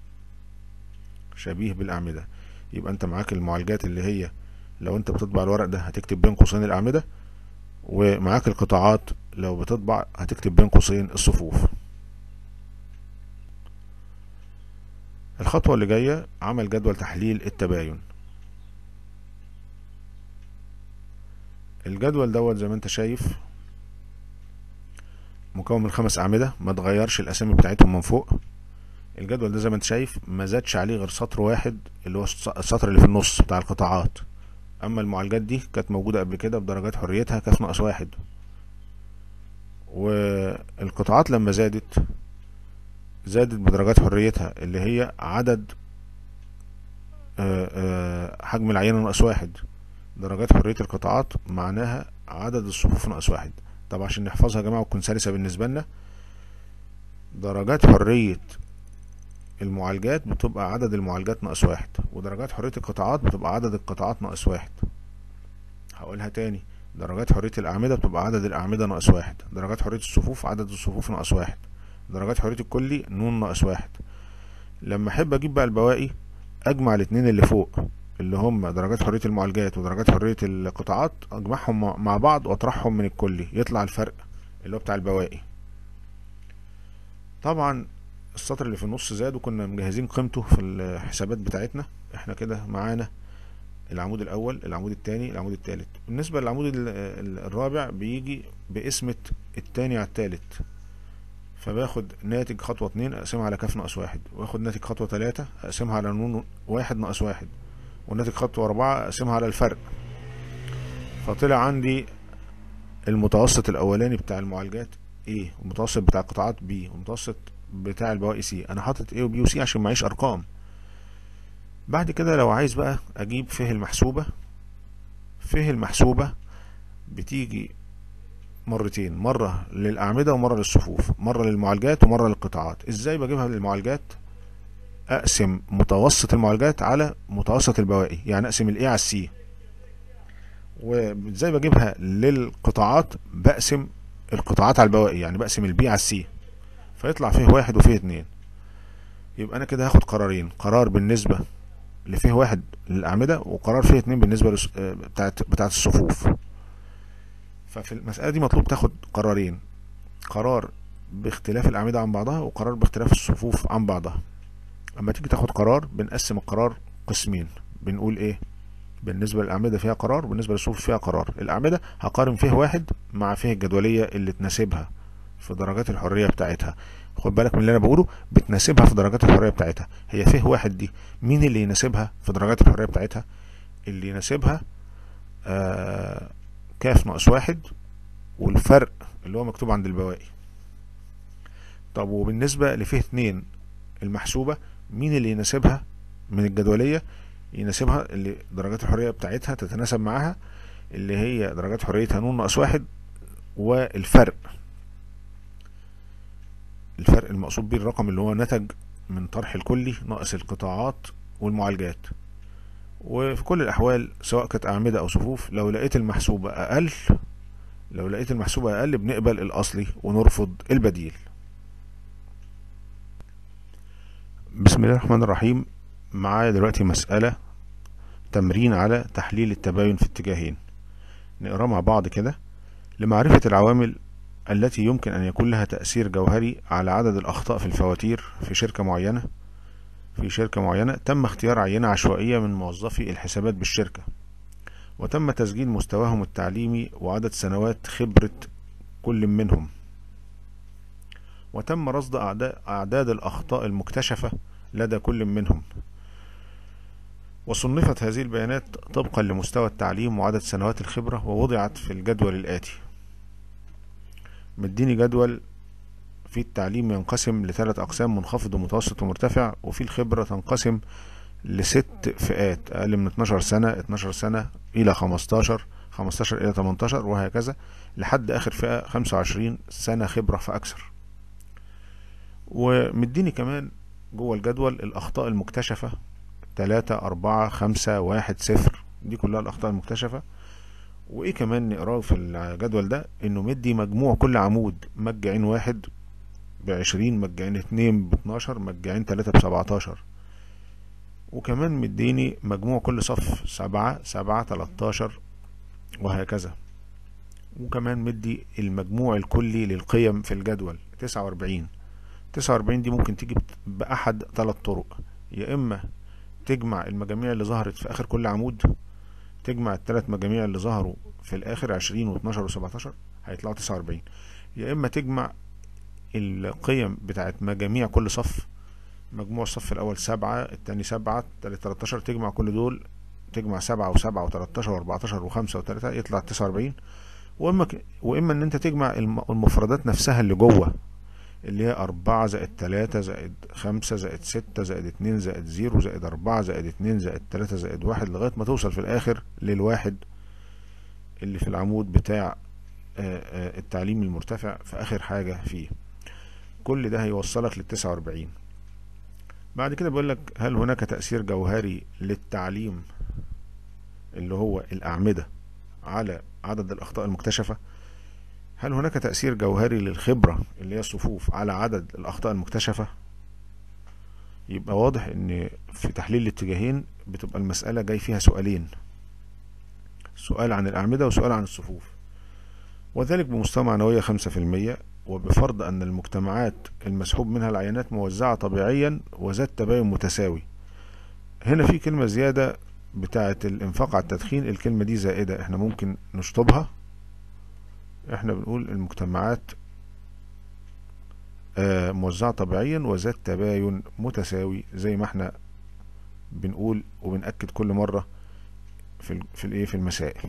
شبيه بالأعمدة يبقى انت معاك المعالجات اللي هي لو انت بتطبع الورق ده هتكتب بين قوسين الأعمدة ومعاك القطاعات لو بتطبع هتكتب بين قوسين الصفوف الخطوة اللي جاية عمل جدول تحليل التباين الجدول دوت زي ما انت شايف مكون من خمس أعمدة ما تغيرش الأسامي بتاعتهم من فوق الجدول ده زي ما انت شايف ما زادش عليه غير سطر واحد اللي هو السطر اللي في النص بتاع القطاعات أما المعالجات دي كانت موجودة قبل كده بدرجات حريتها كاف ناقص واحد والقطاعات لما زادت زادت بدرجات حريتها اللي هي عدد حجم العينة ناقص واحد درجات حرية القطاعات معناها عدد الصفوف ناقص واحد طب عشان نحفظها يا جماعة وتكون سلسة بالنسبة لنا درجات حرية المعالجات بتبقى عدد المعالجات ناقص واحد ودرجات حرية القطاعات بتبقى عدد القطاعات ناقص واحد هقولها تاني درجات حرية الأعمدة بتبقى عدد الأعمدة ناقص واحد درجات حرية الصفوف عدد الصفوف ناقص واحد درجات حرية الكلي نون ناقص واحد لما أحب أجيب بقى البواقي أجمع الاتنين اللي فوق اللي هم درجات حرية المعالجات ودرجات حرية القطاعات أجمعهم مع بعض وأطرحهم من الكلي يطلع الفرق اللي هو بتاع البواقي طبعا السطر اللي في النص زاد وكنا مجهزين قيمته في الحسابات بتاعتنا احنا كده معانا العمود الاول العمود الثاني العمود الثالث بالنسبه للعمود الرابع بيجي باسمة الثاني على الثالث فباخد ناتج خطوة اتنين اقسمها على كاف ناقص واحد واخد ناتج خطوة تلاتة اقسمها على نون واحد ناقص واحد وناتج خطوة اربعة اقسمها على الفرق فطلع عندي المتوسط الاولاني بتاع المعالجات ايه والمتوسط بتاع القطاعات بي والمتوسط بتاع البواقي سي انا حاطط ايه وبي وسي عشان معيش ارقام بعد كده لو عايز بقى اجيب فيه المحسوبة فيه المحسوبة بتيجي مرتين مرة للأعمدة ومرة للصفوف مرة للمعالجات ومرة للقطاعات ازاي بجيبها للمعالجات اقسم متوسط المعالجات على متوسط البواقي يعني اقسم الايه على السي وازاي بجيبها للقطاعات بقسم القطاعات على البواقي يعني بقسم البي على السي فيطلع فيه واحد وفيه اتنين يبقى انا كده هاخد قرارين قرار بالنسبة اللي فيه واحد للأعمدة وقرار فيه اتنين بالنسبة لس... بتاعت بتاعت الصفوف ففي المسألة دي مطلوب تاخد قرارين قرار باختلاف الأعمدة عن بعضها وقرار باختلاف الصفوف عن بعضها اما تيجي تاخد قرار بنقسم القرار قسمين بنقول ايه بالنسبة للأعمدة فيها قرار بالنسبة للصفوف فيها قرار الأعمدة هقارن فيه واحد مع فيه الجدولية اللي تناسبها في درجات الحرية بتاعتها خد بالك من اللي انا بقوله بتناسبها في درجات الحرية بتاعتها هي فيه واحد دي مين اللي يناسبها في درجات الحرية بتاعتها اللي يناسبها آه كاف ناقص واحد والفرق اللي هو مكتوب عند البواقي طب وبالنسبة لفيه اتنين المحسوبة مين اللي يناسبها من الجدولية يناسبها اللي درجات الحرية بتاعتها تتناسب معاها اللي هي درجات حريتها نون ناقص واحد والفرق الفرق المقصود بيه الرقم اللي هو نتج من طرح الكلي ناقص القطاعات والمعالجات وفي كل الأحوال سواء كانت أعمدة أو صفوف لو لقيت المحسوبة أقل لو لقيت المحسوبة أقل بنقبل الأصلي ونرفض البديل بسم الله الرحمن الرحيم معايا دلوقتي مسألة تمرين على تحليل التباين في اتجاهين نقرا مع بعض كده لمعرفة العوامل التي يمكن أن يكون لها تأثير جوهري على عدد الأخطاء في الفواتير في شركة معينة في شركة معينة تم اختيار عينة عشوائية من موظفي الحسابات بالشركة وتم تسجيل مستواهم التعليمي وعدد سنوات خبرة كل منهم وتم رصد أعداد الأخطاء المكتشفة لدى كل منهم وصنفت هذه البيانات طبقا لمستوى التعليم وعدد سنوات الخبرة ووضعت في الجدول الآتي مديني جدول في التعليم ينقسم لثلاث أقسام منخفض ومتوسط ومرتفع وفي الخبرة تنقسم لست فئات أقل من 12 سنة 12 سنة إلى 15 15 إلى 18 وهكذا لحد آخر فئة 25 سنة خبرة فأكثر ومديني كمان جوه الجدول الأخطاء المكتشفة تلاتة أربعة خمسة واحد صفر دي كلها الأخطاء المكتشفة وإيه كمان نقراه في الجدول ده إنه مدي مجموع كل عمود مجعين واحد بعشرين مجعين اتنين باتناشر مجعين تلاتة بسبعتاشر وكمان مديني مجموع كل صف سبعة سبعة تلاتاشر وهكذا وكمان مدي المجموع الكلي للقيم في الجدول تسعة وأربعين تسعة وأربعين دي ممكن تيجي بأحد ثلاث طرق يا إما تجمع المجاميع اللي ظهرت في آخر كل عمود تجمع الثلاث مجاميع اللي ظهروا في الآخر عشرين واتناشر وسبعتاشر هيطلعوا تسعة وأربعين يا إما تجمع القيم بتاعت مجاميع كل صف مجموع الصف الأول سبعة التاني سبعة التالت تلاتاشر تجمع كل دول تجمع سبعة وسبعة وتلاتاشر وأربعتاشر وخمسة وتلاتة يطلع تسعة وأربعين وإما ك... وإما إن أنت تجمع المفردات نفسها اللي جوه اللي هي أربعة زائد تلاتة زائد خمسة زائد ستة زائد اتنين زائد زيرو زائد أربعة زائد اتنين زائد تلاتة زائد واحد لغاية ما توصل في الآخر للواحد اللي في العمود بتاع التعليم المرتفع في آخر حاجة فيه كل ده هيوصلك للتسعة وأربعين بعد كده بيقول لك هل هناك تأثير جوهري للتعليم اللي هو الأعمدة على عدد الأخطاء المكتشفة هل هناك تأثير جوهري للخبرة اللي هي الصفوف على عدد الأخطاء المكتشفة يبقى واضح ان في تحليل الاتجاهين بتبقى المسألة جاي فيها سؤالين سؤال عن الأعمدة وسؤال عن الصفوف وذلك بمستوى معنوية خمسة في المية وبفرض أن المجتمعات المسحوب منها العينات موزعة طبيعيا وذات تباين متساوي هنا في كلمة زيادة بتاعة الإنفاق على التدخين الكلمة دي زائدة احنا ممكن نشطبها احنا بنقول المجتمعات آه موزعة طبيعيا وذات تباين متساوي زي ما احنا بنقول وبنأكد كل مرة في في الايه في المسائل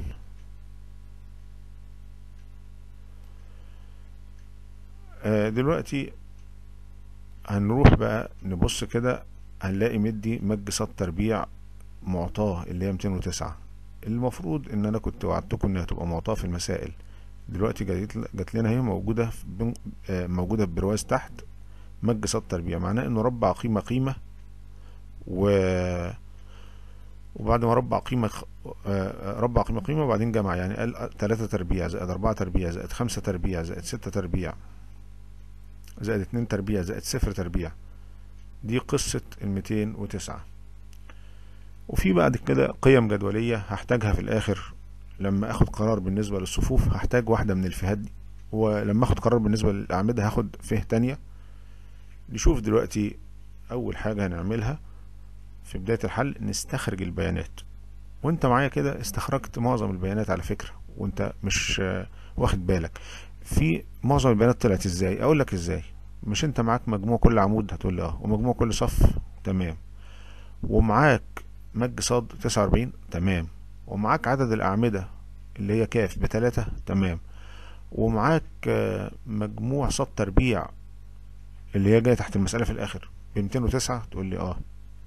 آه دلوقتي هنروح بقى نبص كده هنلاقي مدي مج صاد تربيع معطاه اللي هي 209 المفروض ان انا كنت وعدتكم انها تبقى معطاه في المسائل دلوقتي جات جات لنا هي موجوده في آه موجوده في برواز تحت مج صاد تربيع معناه انه ربع قيمه قيمه و وبعد ما ربع قيمة آه ربع قيمة قيمة وبعدين جمع يعني قال تلاتة تربيع زائد أربعة تربيع زائد خمسة تربيع زائد ستة تربيع زائد اتنين تربيع زائد صفر تربيع دي قصة الميتين وتسعة وفي بعد كده قيم جدولية هحتاجها في الآخر لما اخد قرار بالنسبة للصفوف هحتاج واحدة من الفئات دي ولما اخد قرار بالنسبة للأعمدة هاخد فيه تانية نشوف دلوقتي أول حاجة هنعملها في بداية الحل نستخرج البيانات وانت معايا كده استخرجت معظم البيانات على فكرة وانت مش واخد بالك في معظم البيانات طلعت ازاي اقول لك ازاي مش انت معاك مجموع كل عمود هتقول لي اه ومجموع كل صف تمام ومعاك مج صاد 49 تمام ومعاك عدد الأعمدة اللي هي كاف بتلاتة تمام ومعاك مجموع صاد تربيع اللي هي جاية تحت المسألة في الآخر ب 209 تقول لي اه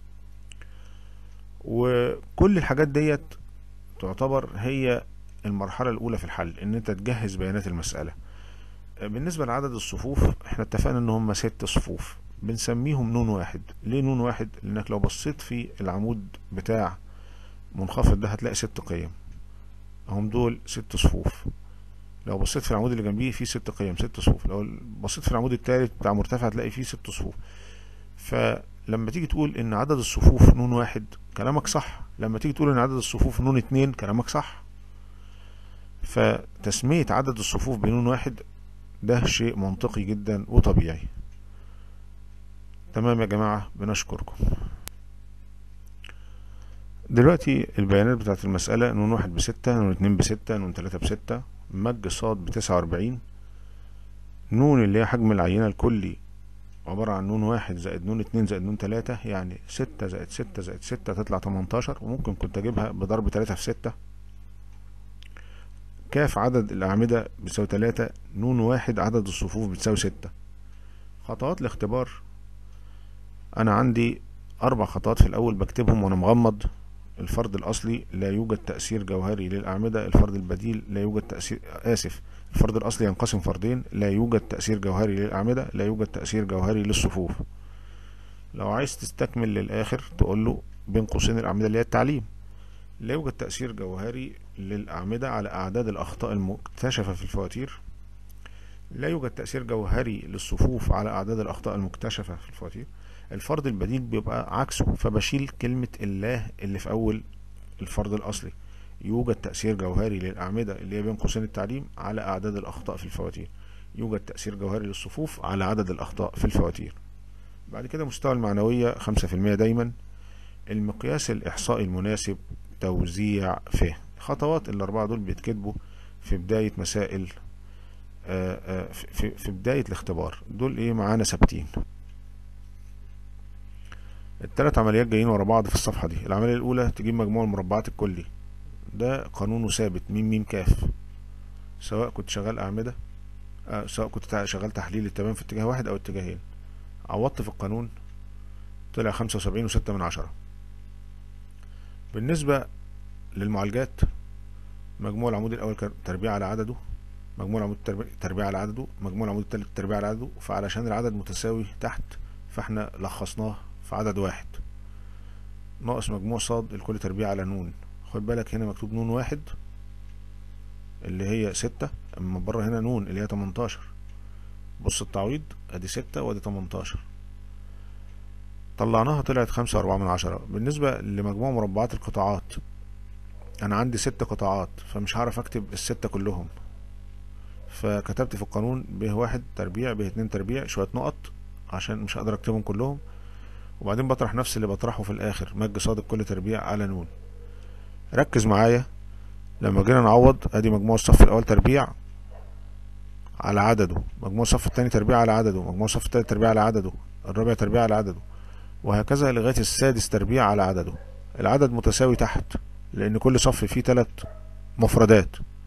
وكل الحاجات ديت تعتبر هي المرحلة الأولى في الحل إن أنت تجهز بيانات المسألة بالنسبة لعدد الصفوف احنا اتفقنا إن هم ست صفوف بنسميهم نون واحد ليه نون واحد لأنك لو بصيت في العمود بتاع منخفض ده هتلاقي ست قيم هم دول ست صفوف لو بصيت في العمود اللي جنبيه فيه ست قيم ست صفوف لو بصيت في العمود التالت بتاع مرتفع هتلاقي فيه ست صفوف فلما تيجي تقول ان عدد الصفوف نون واحد كلامك صح لما تيجي تقول ان عدد الصفوف نون اتنين كلامك صح فتسمية عدد الصفوف بنون واحد ده شيء منطقي جدا وطبيعي تمام يا جماعة بنشكركم دلوقتي البيانات بتاعت المسألة نون واحد بستة نون اتنين بستة نون تلاتة بستة مج صاد بتسعة وأربعين نون اللي هي حجم العينة الكلي عبارة عن نون واحد زائد نون اتنين زائد نون تلاتة يعني ستة زائد ستة زائد ستة تطلع تمنتاشر وممكن كنت أجيبها بضرب تلاتة في ستة كاف عدد الأعمدة بيساوي تلاتة نون واحد عدد الصفوف بتساوي ستة خطوات الاختبار أنا عندي أربع خطوات في الأول بكتبهم وأنا مغمض الفرض الأصلي لا يوجد تأثير جوهري للأعمدة الفرض البديل لا يوجد تأثير آسف الفرض الأصلي ينقسم فردين لا يوجد تأثير جوهري للأعمدة لا يوجد تأثير جوهري للصفوف لو عايز تستكمل للآخر تقول له بين قوسين الأعمدة اللي هي التعليم لا يوجد تأثير جوهري للأعمدة على أعداد الأخطاء المكتشفة في الفواتير لا يوجد تأثير جوهري للصفوف على أعداد الأخطاء المكتشفة في الفواتير الفرض البديل بيبقى عكسه فبشيل كلمة الله اللي في أول الفرض الأصلي يوجد تأثير جوهري للأعمدة اللي هي بين قوسين التعليم على أعداد الأخطاء في الفواتير يوجد تأثير جوهري للصفوف على عدد الأخطاء في الفواتير بعد كده مستوى المعنوية خمسة في المية دايما المقياس الإحصائي المناسب توزيع فهم خطوات الأربعة دول بيتكتبوا في بداية مسائل في, في بداية الاختبار دول ايه معانا ثابتين التلات عمليات جايين ورا بعض في الصفحة دي العملية الأولى تجيب مجموع المربعات الكلي ده قانونه ثابت ميم ميم كاف سواء كنت شغال أعمدة آه سواء كنت شغال تحليل التمام في اتجاه واحد أو اتجاهين عوضت في القانون طلع خمسة وسبعين وستة من عشرة بالنسبة للمعالجات مجموع العمود الأول تربيع على عدده مجموع العمود تربيع على عدده مجموع العمود التالت تربيع على عدده فعلشان العدد متساوي تحت فاحنا لخصناه في عدد واحد ناقص مجموع صاد الكل تربيع على نون خد بالك هنا مكتوب نون واحد اللي هي ستة اما بره هنا نون اللي هي تمنتاشر بص التعويض ادي ستة وادي تمنتاشر طلعناها طلعت خمسة واربعة من عشرة بالنسبة لمجموع مربعات القطاعات انا عندي ست قطاعات فمش هعرف اكتب الستة كلهم فكتبت في القانون ب واحد تربيع ب اتنين تربيع شوية نقط عشان مش هقدر اكتبهم كلهم وبعدين بطرح نفس اللي بطرحه في الاخر مج صادق كل تربيع على نون ركز معايا لما جينا نعوض ادي مجموع الصف الاول تربيع على عدده مجموع الصف الثاني تربيع على عدده مجموع الصف الثالث تربيع على عدده الرابع تربيع على عدده وهكذا لغاية السادس تربيع على عدده العدد متساوي تحت لان كل صف فيه ثلاث مفردات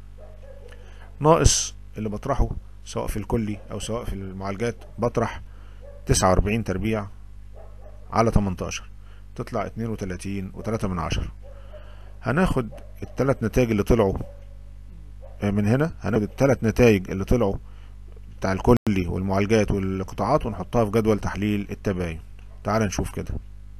ناقص اللي بطرحه سواء في الكلي او سواء في المعالجات بطرح تسعة واربعين تربيع على تمنتاشر تطلع اتنين وتلاتين وتلاتة من عشرة هناخد التلات نتائج اللي طلعوا من هنا هناخد التلات نتائج اللي طلعوا بتاع الكلي والمعالجات والقطاعات ونحطها في جدول تحليل التباين تعال نشوف كده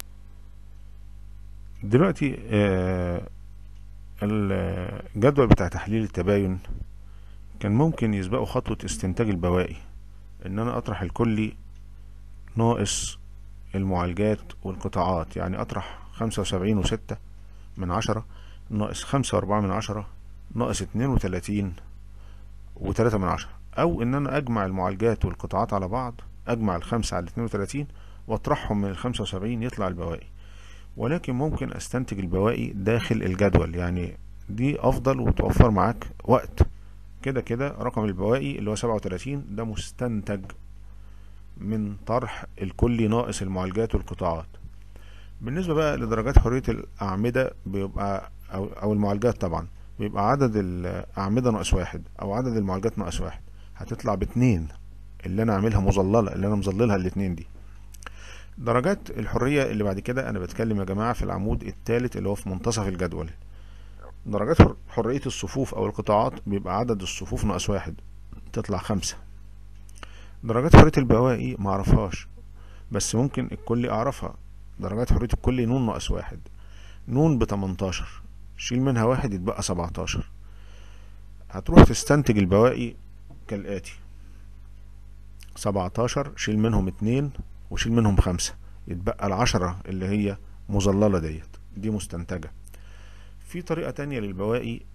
دلوقتي آه الجدول بتاع تحليل التباين كان ممكن يسبقه خطوة استنتاج البواقي ان انا اطرح الكلي ناقص المعالجات والقطاعات يعني اطرح خمسة وسبعين وستة من عشرة ناقص خمسة واربعة من عشرة ناقص اتنين وتلاتين وتلاتة من عشرة او ان انا اجمع المعالجات والقطاعات على بعض اجمع الخمسة على اتنين وتلاتين واطرحهم من الخمسة وسبعين يطلع البواقي ولكن ممكن استنتج البواقي داخل الجدول يعني دي افضل وتوفر معاك وقت كده كده رقم البواقي اللي هو سبعة وتلاتين ده مستنتج من طرح الكلي ناقص المعالجات والقطاعات بالنسبة بقى لدرجات حرية الأعمدة بيبقى أو, أو المعالجات طبعا بيبقى عدد الأعمدة ناقص واحد أو عدد المعالجات ناقص واحد هتطلع باتنين اللي أنا عاملها مظللة اللي أنا مظللها الاتنين دي درجات الحرية اللي بعد كده أنا بتكلم يا جماعة في العمود التالت اللي هو في منتصف الجدول درجات حرية الصفوف أو القطاعات بيبقى عدد الصفوف ناقص واحد تطلع خمسة درجات حرية البواقي معرفهاش بس ممكن الكل أعرفها درجات حرية الكل نون ناقص واحد نون بتمنتاشر شيل منها واحد يتبقى سبعتاشر هتروح تستنتج البواقي كالآتي سبعتاشر شيل منهم اتنين وشيل منهم خمسة يتبقى العشرة اللي هي مظللة ديت دي مستنتجة في طريقة تانية للبواقي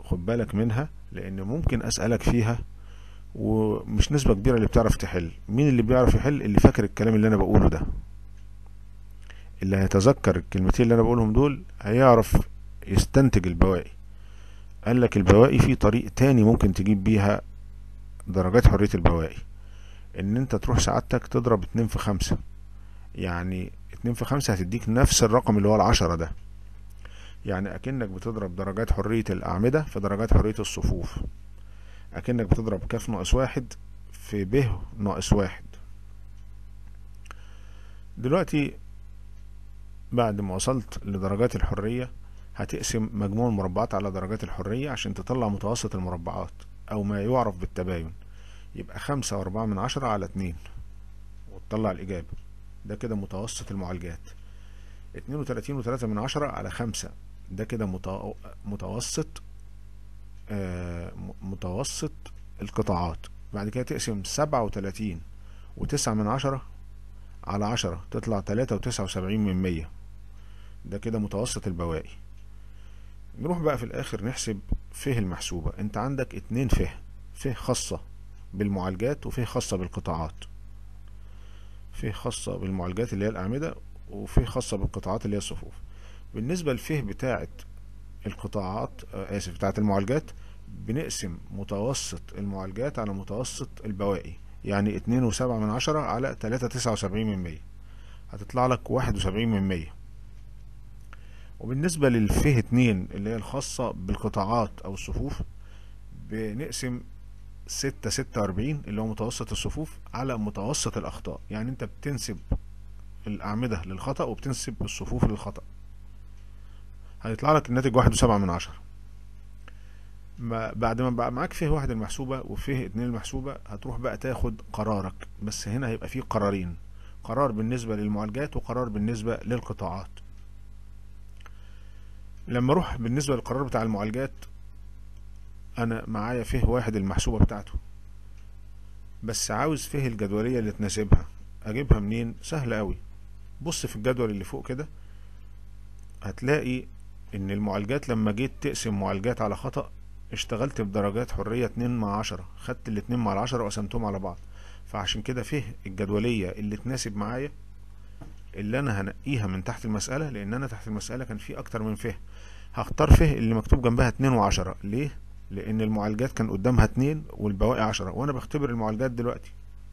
خد بالك منها لان ممكن اسألك فيها ومش نسبة كبيرة اللي بتعرف تحل مين اللي بيعرف يحل اللي فاكر الكلام اللي انا بقوله ده اللي هيتذكر الكلمتين اللي انا بقولهم دول هيعرف يستنتج البواقي قال لك البواقي في طريق تاني ممكن تجيب بيها درجات حرية البواقي ان انت تروح سعادتك تضرب اتنين في خمسة يعني اتنين في خمسة هتديك نفس الرقم اللي هو العشرة ده يعني اكنك بتضرب درجات حرية الاعمدة في درجات حرية الصفوف اكنك بتضرب كاف ناقص واحد في ب ناقص واحد دلوقتي بعد ما وصلت لدرجات الحرية هتقسم مجموع المربعات على درجات الحرية عشان تطلع متوسط المربعات او ما يعرف بالتباين يبقى خمسة واربعة من عشرة على اتنين وتطلع الاجابة ده كده متوسط المعالجات اتنين وتلاتين وتلاتة من عشرة على خمسة ده كده متوسط آه متوسط القطاعات بعد كده تقسم سبعة وتلاتين وتسعة من عشرة على عشرة تطلع تلاتة وتسعة وسبعين من مية ده كده متوسط البواقي نروح بقى في الاخر نحسب فه المحسوبة انت عندك اتنين فه فه خاصة بالمعالجات وفه خاصة بالقطاعات فه خاصة بالمعالجات اللي هي الأعمدة وفه خاصة بالقطاعات اللي هي الصفوف بالنسبة للفه بتاعة القطاعات آسف بتاعة المعالجات بنقسم متوسط المعالجات على متوسط البواقي يعني اتنين وسبعة من عشرة على تلاتة تسعة وسبعين من مية هتطلع لك واحد وسبعين من مية وبالنسبة للفه اتنين اللي هي الخاصة بالقطاعات أو الصفوف بنقسم ستة ستة وأربعين اللي هو متوسط الصفوف على متوسط الأخطاء يعني أنت بتنسب الأعمدة للخطأ وبتنسب الصفوف للخطأ هيطلع لك الناتج واحد وسبعة من عشرة بعد ما بقى معاك فيه واحد المحسوبة وفيه اتنين المحسوبة هتروح بقى تاخد قرارك بس هنا هيبقى فيه قرارين قرار بالنسبة للمعالجات وقرار بالنسبة للقطاعات لما اروح بالنسبة للقرار بتاع المعالجات انا معايا فيه واحد المحسوبة بتاعته بس عاوز فيه الجدولية اللي تناسبها اجيبها منين سهل قوي بص في الجدول اللي فوق كده هتلاقي ان المعالجات لما جيت تقسم معالجات على خطأ اشتغلت بدرجات حرية اتنين مع عشرة خدت الاتنين مع العشرة وقسمتهم على بعض فعشان كده فيه الجدولية اللي تناسب معايا اللي انا هنقيها من تحت المسألة لان انا تحت المسألة كان في اكتر من فه هختار فه اللي مكتوب جنبها اتنين وعشرة ليه لان المعالجات كان قدامها اتنين والبواقي عشرة وانا بختبر المعالجات دلوقتي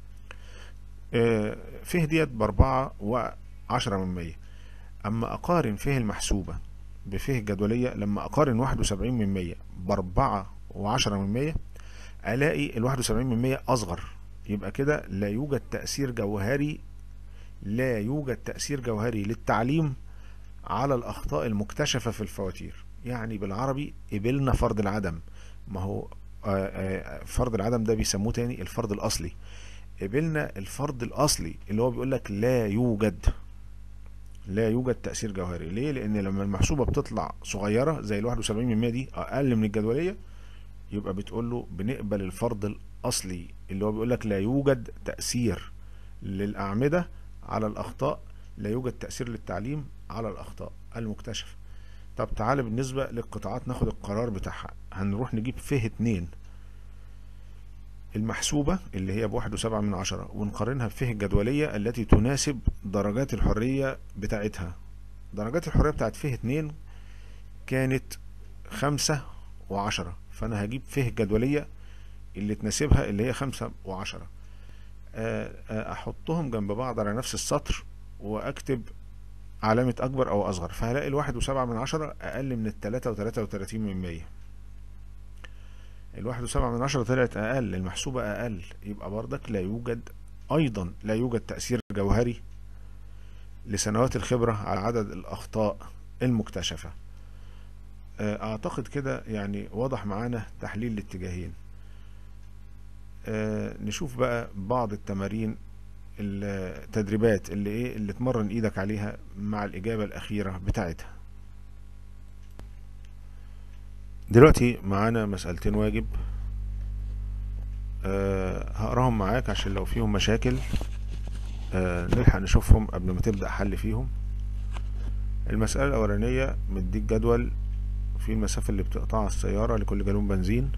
اه فه ديت باربعة وعشرة من مية اما اقارن فه المحسوبة بفه الجدولية لما اقارن واحد وسبعين من مية باربعة وعشرة من مية الاقي الواحد وسبعين من مية اصغر يبقى كده لا يوجد تأثير جوهري لا يوجد تأثير جوهري للتعليم على الأخطاء المكتشفة في الفواتير يعني بالعربي قبلنا فرض العدم ما هو فرض العدم ده بيسموه تاني الفرض الأصلي قبلنا الفرض الأصلي اللي هو بيقول لك لا يوجد لا يوجد تأثير جوهري ليه لأن لما المحسوبة بتطلع صغيرة زي الواحد وسبعين من دي أقل من الجدولية يبقى بتقول له بنقبل الفرض الأصلي اللي هو بيقول لك لا يوجد تأثير للأعمدة على الأخطاء لا يوجد تأثير للتعليم على الأخطاء المكتشفة طب تعالى بالنسبة للقطاعات ناخد القرار بتاعها هنروح نجيب فيه اتنين المحسوبة اللي هي بواحد وسبعة من عشرة ونقارنها بفيه الجدولية التي تناسب درجات الحرية بتاعتها درجات الحرية بتاعت فيه اتنين كانت خمسة وعشرة فأنا هجيب فيه الجدولية اللي تناسبها اللي هي خمسة وعشرة احطهم جنب بعض على نفس السطر واكتب علامة اكبر او اصغر فهلاقي الواحد وسبعة من عشرة اقل من التلاتة وتلاتة وتلاتين من مية الواحد وسبعة من عشرة طلعت اقل المحسوبة اقل يبقى بردك لا يوجد ايضا لا يوجد تأثير جوهري لسنوات الخبرة على عدد الاخطاء المكتشفة اعتقد كده يعني واضح معانا تحليل الاتجاهين آه نشوف بقى بعض التمارين التدريبات اللي ايه اللي تمرن ايدك عليها مع الاجابة الاخيرة بتاعتها دلوقتي معانا مسألتين واجب آه هقراهم معاك عشان لو فيهم مشاكل آه نلحق نشوفهم قبل ما تبدأ حل فيهم المسألة الأولانية مديك جدول في المسافة اللي بتقطعها السيارة لكل جالون بنزين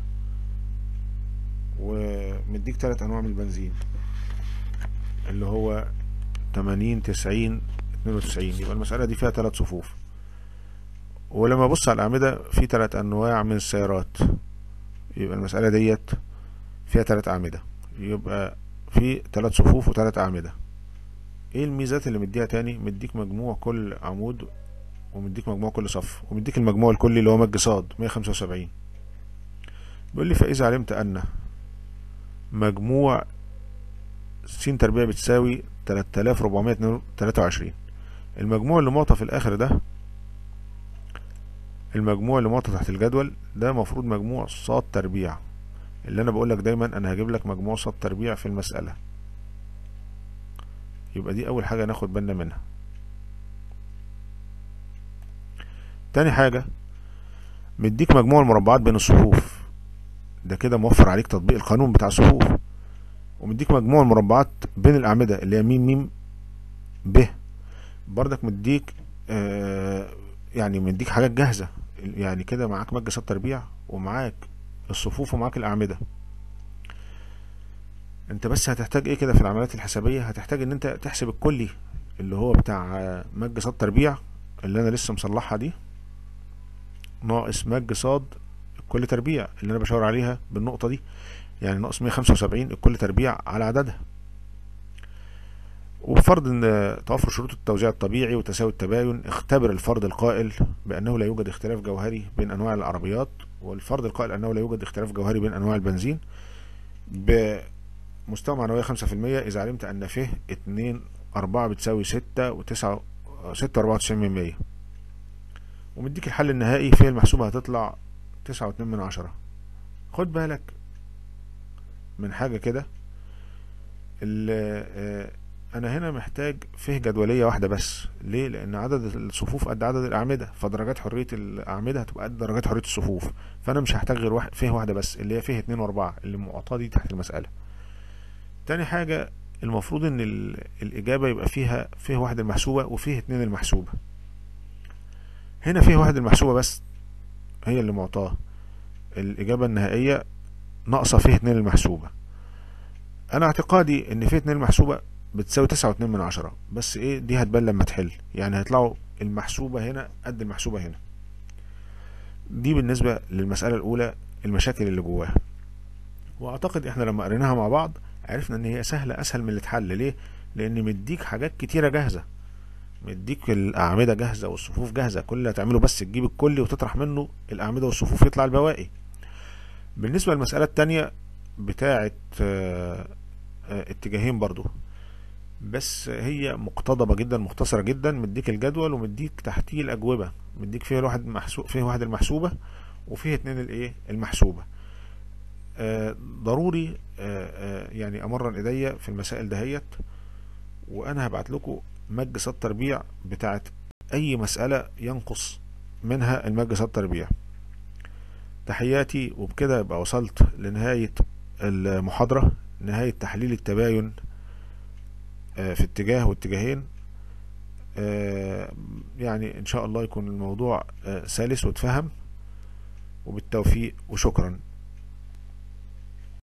ومديك تلات انواع من البنزين اللي هو تمانين تسعين اتنين وتسعين يبقى المسألة دي فيها تلات صفوف ولما ابص على الأعمدة في تلات أنواع من السيارات يبقى المسألة ديت فيها تلات أعمدة يبقى في تلات صفوف وتلات أعمدة ايه الميزات اللي مديها تاني مديك مجموع كل عمود ومديك مجموع كل صف ومديك المجموع الكلي اللي هو مج صاد مية خمسة وسبعين بيقول لي فإذا علمت أن مجموع س تربيع بتساوي تلات آلاف ربعمية تلاتة وعشرين المجموع اللي معطى في الآخر ده المجموع اللي معطى تحت الجدول ده مفروض مجموع صاد تربيع اللي انا بقولك دايما انا هجيب لك مجموع صاد تربيع في المسألة يبقى دي اول حاجة ناخد بالنا منها تاني حاجة مديك مجموع المربعات بين الصفوف ده كده موفر عليك تطبيق القانون بتاع الصفوف ومديك مجموع المربعات بين الأعمدة اللي هي ميم ميم ب بردك مديك آه يعني مديك حاجات جاهزة يعني كده معاك مج صاد تربيع ومعاك الصفوف ومعاك الأعمدة انت بس هتحتاج ايه كده في العمليات الحسابية هتحتاج ان انت تحسب الكلي اللي هو بتاع مج صاد تربيع اللي انا لسه مصلحها دي ناقص مج صاد كل تربيع اللي انا بشاور عليها بالنقطة دي يعني ناقص 175 الكل تربيع على عددها وبفرض ان توفر شروط التوزيع الطبيعي وتساوي التباين اختبر الفرض القائل بانه لا يوجد اختلاف جوهري بين انواع العربيات والفرض القائل انه لا يوجد اختلاف جوهري بين انواع البنزين بمستوى معنوية خمسة في المية اذا علمت ان فيه اتنين اربعة بتساوي ستة وتسعة ستة واربعة وتسعين من مية ومديك الحل النهائي فيه المحسوبة هتطلع تسعة واتنين من عشرة خد بالك من حاجة كده انا هنا محتاج فيه جدولية واحدة بس ليه لان عدد الصفوف قد عدد الاعمدة فدرجات حرية الاعمدة هتبقى قد درجات حرية الصفوف فانا مش هحتاج غير واحد فيه واحدة بس اللي هي فيه اتنين واربعة اللي معطاة دي تحت المسألة تاني حاجة المفروض ان الاجابة يبقى فيها فيه واحد المحسوبة وفيه اتنين المحسوبة هنا فيه واحد المحسوبة بس هي اللي معطاه الاجابة النهائية ناقصة فيه اتنين المحسوبة انا اعتقادي ان فيه اتنين المحسوبة بتساوي تسعة واتنين من عشرة بس ايه دي هتبان لما تحل يعني هيطلعوا المحسوبة هنا قد المحسوبة هنا دي بالنسبة للمسألة الأولى المشاكل اللي جواها وأعتقد إحنا لما قريناها مع بعض عرفنا إن هي سهلة أسهل من اللي اتحل ليه؟ لأن مديك حاجات كتيرة جاهزة مديك الأعمدة جاهزة والصفوف جاهزة كل اللي هتعمله بس تجيب الكلي وتطرح منه الأعمدة والصفوف يطلع البواقي بالنسبة للمسألة التانية بتاعة اه اه اتجاهين برضو بس هي مقتضبة جدا مختصرة جدا مديك الجدول ومديك تحتيه الأجوبة مديك فيها واحد محسوب فيه واحد المحسوبة وفيه اتنين الايه المحسوبة آه ضروري آه آه يعني امرن ايديا في المسائل دهيت وانا هبعت لكم مج صاد تربيع بتاعت اي مسألة ينقص منها المج صاد تربيع تحياتي وبكده يبقى وصلت لنهاية المحاضرة نهاية تحليل التباين في اتجاه واتجاهين يعني ان شاء الله يكون الموضوع سلس واتفهم وبالتوفيق وشكرا